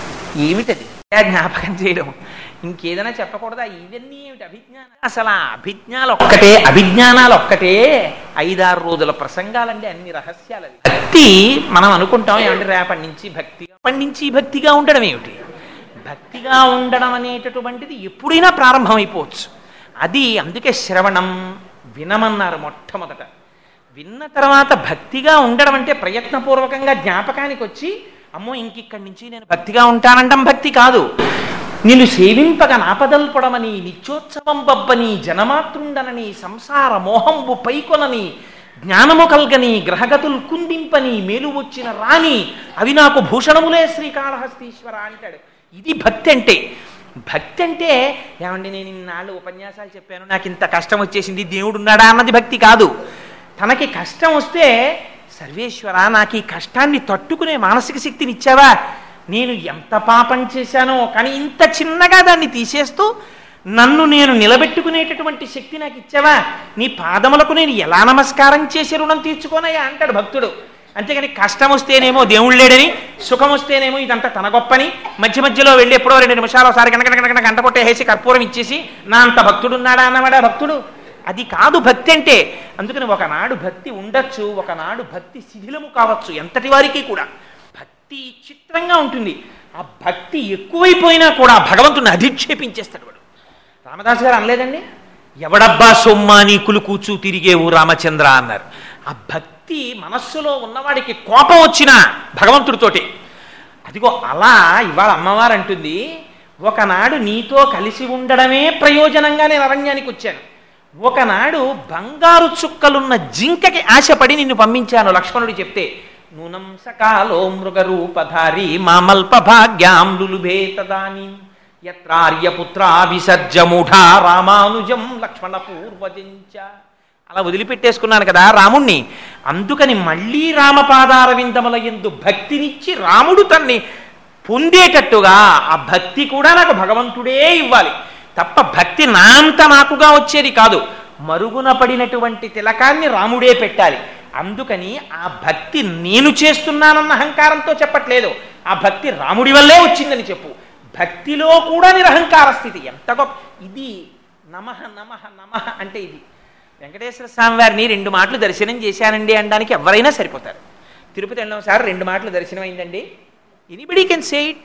ఏమిటది ఆ జ్ఞాపకం చేయడం ఇంకేదైనా చెప్పకూడదా ఇవన్నీ ఏమిటి అభిజ్ఞానం అసలు ఆ అభిజ్ఞాలు ఒక్కటే అభిజ్ఞానాలు ఒక్కటే ఐదారు రోజుల ప్రసంగాలండి అన్ని రహస్యాలు అవి. భక్తి మనం అనుకుంటాం ఏమంటే రేపటి నుంచి భక్తిగా రేపటి నుంచి భక్తిగా ఉండడం ఏమిటి భక్తిగా ఉండడం అనేటటువంటిది ఎప్పుడైనా ప్రారంభమైపోవచ్చు అది అందుకే శ్రవణం వినమన్నారు మొట్టమొదట విన్న తర్వాత భక్తిగా ఉండడం అంటే ప్రయత్నపూర్వకంగా జ్ఞాపకానికి వచ్చి అమ్మో ఇంకిక్కడి నుంచి నేను భక్తిగా ఉంటానంటాం భక్తి కాదు నిన్ను సేవింపగ నాపదల్పడమని నిత్యోత్సవం బబ్బని జనమాతృండనని సంసార మోహంబు పైకొనని జ్ఞానము కల్గని గ్రహగతులు కుందింపని మేలు వచ్చిన రాని అవి నాకు భూషణములే శ్రీకాళహస్తీశ్వర అంటాడు ఇది భక్తి అంటే భక్తి అంటే ఏమండి నేను ఇన్నాళ్ళు ఉపన్యాసాలు చెప్పాను నాకు ఇంత కష్టం వచ్చేసింది దేవుడు ఉన్నాడా అన్నది భక్తి కాదు తనకి కష్టం వస్తే సర్వేశ్వర నాకు ఈ కష్టాన్ని తట్టుకునే మానసిక శక్తిని ఇచ్చావా నేను ఎంత పాపం చేశానో కానీ ఇంత చిన్నగా దాన్ని తీసేస్తూ నన్ను నేను నిలబెట్టుకునేటటువంటి శక్తి నాకు ఇచ్చావా నీ పాదములకు నేను ఎలా నమస్కారం చేసి రుణం తీర్చుకోనయ్యా అంటాడు భక్తుడు అంతేగాని కష్టం వస్తేనేమో దేవుడు లేడని సుఖం వస్తేనేమో ఇదంతా తన గొప్పని మధ్య మధ్యలో వెళ్ళి ఎప్పుడో రెండు నిమిషాలు ఒకసారి కనుక కనుక గంట కొట్టేసి కర్పూరం ఇచ్చేసి నా అంత భక్తుడు ఉన్నాడా అన్నవాడా భక్తుడు అది కాదు భక్తి అంటే అందుకని ఒకనాడు భక్తి ఉండొచ్చు ఒకనాడు భక్తి శిథిలము కావచ్చు ఎంతటి వారికి కూడా భక్తి చిత్రంగా ఉంటుంది ఆ భక్తి ఎక్కువైపోయినా కూడా భగవంతుని అధిక్షేపించేస్తాడు వాడు రామదాస్ గారు అనలేదండి ఎవడబ్బా సొమ్మా నీ కులు కూచు తిరిగేవు రామచంద్ర అన్నారు ఆ భక్తి మనస్సులో ఉన్నవాడికి కోపం వచ్చినా భగవంతుడితోటి అదిగో అలా ఇవాళ అమ్మవారు అంటుంది ఒకనాడు నీతో కలిసి ఉండడమే ప్రయోజనంగా నేను అరణ్యానికి వచ్చాను ఒకనాడు బంగారు చుక్కలున్న జింకకి ఆశపడి నిన్ను పంపించాను లక్ష్మణుడు చెప్తే నూనం సకాలో మృగరూపధారి మామల్ప భాగ్యాం లులుభే తదాని యత్రార్యపుత్ర విసర్జముఢా రామానుజం లక్ష్మణ పూర్వజంచ అలా వదిలిపెట్టేసుకున్నాను కదా రాముణ్ణి అందుకని మళ్ళీ రామపాదార విందముల ఎందు భక్తినిచ్చి రాముడు తన్ని పొందేటట్టుగా ఆ భక్తి కూడా నాకు భగవంతుడే ఇవ్వాలి తప్ప భక్తి నా అంత నాకుగా వచ్చేది కాదు మరుగున పడినటువంటి తిలకాన్ని రాముడే పెట్టాలి అందుకని ఆ భక్తి నేను చేస్తున్నానన్న అహంకారంతో చెప్పట్లేదు ఆ భక్తి రాముడి వల్లే వచ్చిందని చెప్పు భక్తిలో కూడా నిరహంకార స్థితి ఎంత గొప్ప ఇది నమః నమః నమః అంటే ఇది వెంకటేశ్వర స్వామి వారిని రెండు మాటలు దర్శనం చేశానండి అనడానికి ఎవరైనా సరిపోతారు తిరుపతి వెళ్ళిన సార్ రెండు మాటలు దర్శనం అయిందండి ఎనీబడి కెన్ సే ఇట్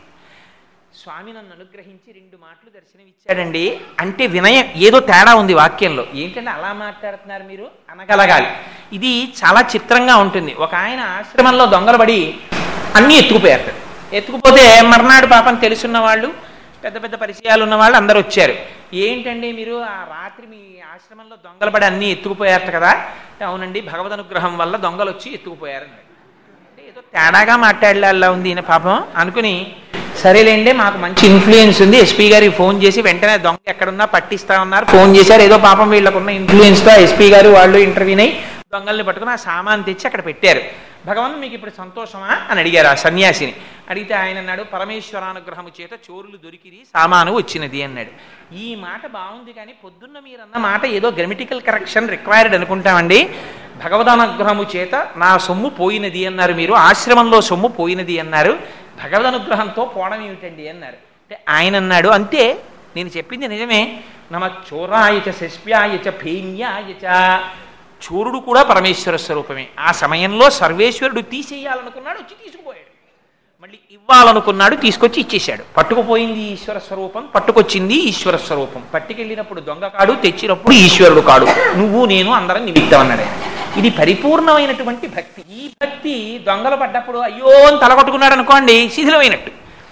స్వామి నన్ను అనుగ్రహించి రెండు మాటలు దర్శనం ఇచ్చాడండి అంటే వినయం ఏదో తేడా ఉంది వాక్యంలో ఏంటంటే అలా మాట్లాడుతున్నారు మీరు అనగలగాలి ఇది చాలా చిత్రంగా ఉంటుంది ఒక ఆయన ఆశ్రమంలో దొంగలబడి అన్నీ ఎత్తుకుపోయారు ఎత్తుకుపోతే మర్నాడు పాపం తెలుసున్న వాళ్ళు పెద్ద పెద్ద పరిచయాలు ఉన్న వాళ్ళు అందరూ వచ్చారు ఏంటండి మీరు ఆ రాత్రి మీ ఆశ్రమంలో దొంగలబడి అన్నీ ఎత్తుకుపోయారట కదా అంటే అవునండి భగవద్ అనుగ్రహం వల్ల దొంగలు వచ్చి ఎత్తుకుపోయారని అంటే ఏదో తేడాగా మాట్లాడేలా ఉంది ఈయన పాపం అనుకుని సరేలేండి మాకు మంచి ఇన్ఫ్లుయెన్స్ ఉంది ఎస్పీ గారికి ఫోన్ చేసి వెంటనే దొంగ ఎక్కడున్నా పట్టిస్తా ఉన్నారు ఫోన్ చేశారు ఏదో పాపం వీళ్ళకున్న ఇన్ఫ్లుయెన్స్తో ఎస్పీ గారు వాళ్ళు ఇంటర్వ్యూన్ అయి దొంగల్ని పట్టుకుని ఆ సామాన్ తెచ్చి అక్కడ పెట్టారు భగవాన్ మీకు ఇప్పుడు సంతోషమా అని అడిగారు ఆ సన్యాసిని అడిగితే ఆయన అన్నాడు పరమేశ్వరానుగ్రహము చేత చోరులు దొరికిది సామాను వచ్చినది అన్నాడు ఈ మాట బాగుంది కానీ పొద్దున్న మీరన్న మాట ఏదో గ్రామటికల్ కరెక్షన్ రిక్వైర్డ్ అనుకుంటామండి భగవదానుగ్రహము చేత నా సొమ్ము పోయినది అన్నారు మీరు ఆశ్రమంలో సొమ్ము పోయినది అన్నారు భగవదనుగ్రహంతో పోవడం ఏమిటండి అన్నారు అంటే ఆయన అన్నాడు అంతే నేను చెప్పింది నిజమే నమ చోరాయచ శస్ప్యాయచ ఫేన్యాయచ చోరుడు కూడా పరమేశ్వర స్వరూపమే ఆ సమయంలో సర్వేశ్వరుడు తీసేయాలనుకున్నాడు వచ్చి తీసుకుపోయాడు మళ్ళీ ఇవ్వాలనుకున్నాడు తీసుకొచ్చి ఇచ్చేశాడు పట్టుకుపోయింది ఈశ్వర స్వరూపం పట్టుకొచ్చింది ఈశ్వర స్వరూపం పట్టుకెళ్ళినప్పుడు దొంగ కాడు తెచ్చినప్పుడు ఈశ్వరుడు కాడు నువ్వు నేను అందరం నిమిత్తం అన్నాడు ఆయన. ఇది పరిపూర్ణమైనటువంటి భక్తి ఈ భక్తి దొంగలు పడ్డప్పుడు అయ్యో అని తలకొట్టుకున్నాడు అనుకోండి శిథిలమైనట్టు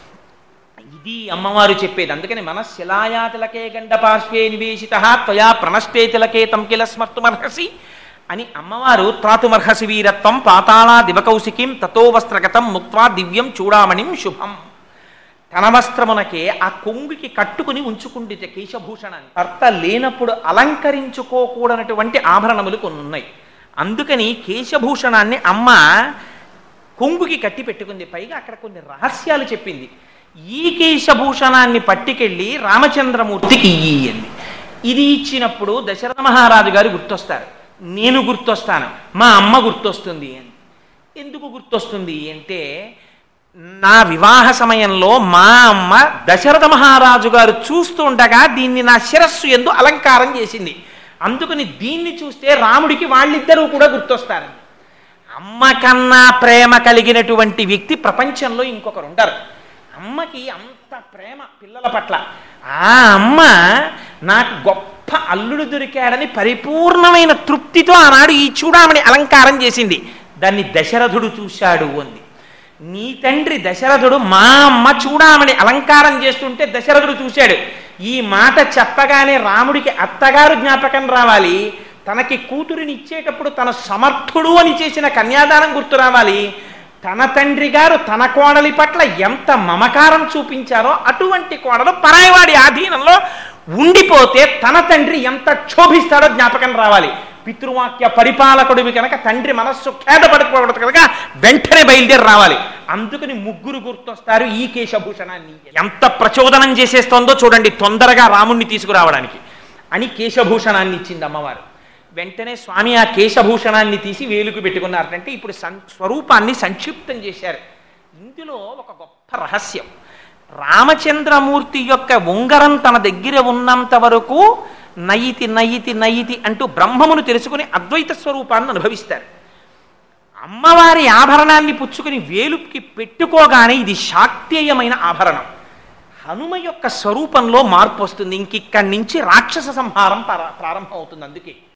ఇది అమ్మవారు చెప్పేది అందుకని మన శిలాయాతిలకే గండ పార్శ్వే నివేశిత త్వయా ప్రణష్టే తిలకే తం కిల స్మర్తుమర్హసి అని అమ్మవారు త్రాతుమర్హసి వీరత్వం పాతాళా దివకౌశికీం తతో వస్త్రగతం ముక్వా దివ్యం చూడామణిం శుభం తన వస్త్రమునకే ఆ కొంగుకి కట్టుకుని ఉంచుకుండితే కేశభూషణాన్ని భర్త లేనప్పుడు అలంకరించుకోకూడనటువంటి ఆభరణములు కొన్ని ఉన్నాయి అందుకని కేశభూషణాన్ని అమ్మ కొంగుకి కట్టి పెట్టుకుంది పైగా అక్కడ కొన్ని రహస్యాలు చెప్పింది ఈ కేశభూషణాన్ని పట్టుకెళ్ళి రామచంద్రమూర్తికి ఇయ్యి అంది ఇది ఇచ్చినప్పుడు దశరథ మహారాజు గారు గుర్తొస్తారు నేను గుర్తొస్తాను మా అమ్మ గుర్తొస్తుంది అని ఎందుకు గుర్తొస్తుంది అంటే నా వివాహ సమయంలో మా అమ్మ దశరథ మహారాజు గారు చూస్తుండగా దీన్ని నా శిరస్సు ఎందు అలంకారం చేసింది అందుకని దీన్ని చూస్తే రాముడికి వాళ్ళిద్దరూ కూడా గుర్తొస్తారు అమ్మ కన్నా ప్రేమ కలిగినటువంటి వ్యక్తి ప్రపంచంలో ఇంకొకరు ఉండరు అమ్మకి అంత ప్రేమ పిల్లల పట్ల ఆ అమ్మ నాకు గొప్ప అల్లుడు దొరికాడని పరిపూర్ణమైన తృప్తితో ఆనాడు ఈ చూడామణి అలంకారం చేసింది దాన్ని దశరథుడు చూశాడు అంది నీ తండ్రి దశరథుడు మా అమ్మ చూడామని అలంకారం చేస్తుంటే దశరథుడు చూశాడు ఈ మాట చెప్పగానే రాముడికి అత్తగారు జ్ఞాపకం రావాలి తనకి కూతురిని ఇచ్చేటప్పుడు తన సమర్థుడు అని చేసిన కన్యాదానం గుర్తు రావాలి తన తండ్రి గారు తన కోడలి పట్ల ఎంత మమకారం చూపించారో అటువంటి కోడలు పరాయవాడి ఆధీనంలో ఉండిపోతే తన తండ్రి ఎంత క్షోభిస్తాడో జ్ఞాపకం రావాలి పితృవాక్య పరిపాలకుడివి కనుక తండ్రి మనస్సు ఖేదపడిపోకూడదు కనుక వెంటనే బయలుదేరి రావాలి అందుకని ముగ్గురు గుర్తొస్తారు ఈ కేశభూషణాన్ని ఎంత ప్రచోదనం చేసేస్తోందో చూడండి తొందరగా రాముణ్ణి తీసుకురావడానికి అని కేశభూషణాన్ని ఇచ్చింది అమ్మవారు వెంటనే స్వామి ఆ కేశభూషణాన్ని తీసి వేలుకు పెట్టుకున్నారంటే ఇప్పుడు సం స్వరూపాన్ని సంక్షిప్తం చేశారు ఇందులో ఒక గొప్ప రహస్యం రామచంద్రమూర్తి యొక్క ఉంగరం తన దగ్గర ఉన్నంత వరకు నయితి నయితి నయితి అంటూ బ్రహ్మమును తెలుసుకుని అద్వైత స్వరూపాన్ని అనుభవిస్తారు అమ్మవారి ఆభరణాన్ని పుచ్చుకుని వేలుకి పెట్టుకోగానే ఇది శాక్తేయమైన ఆభరణం హనుమ యొక్క స్వరూపంలో మార్పు వస్తుంది ఇంకిక్కడి నుంచి రాక్షస సంహారం ప్రారంభం అవుతుంది అందుకే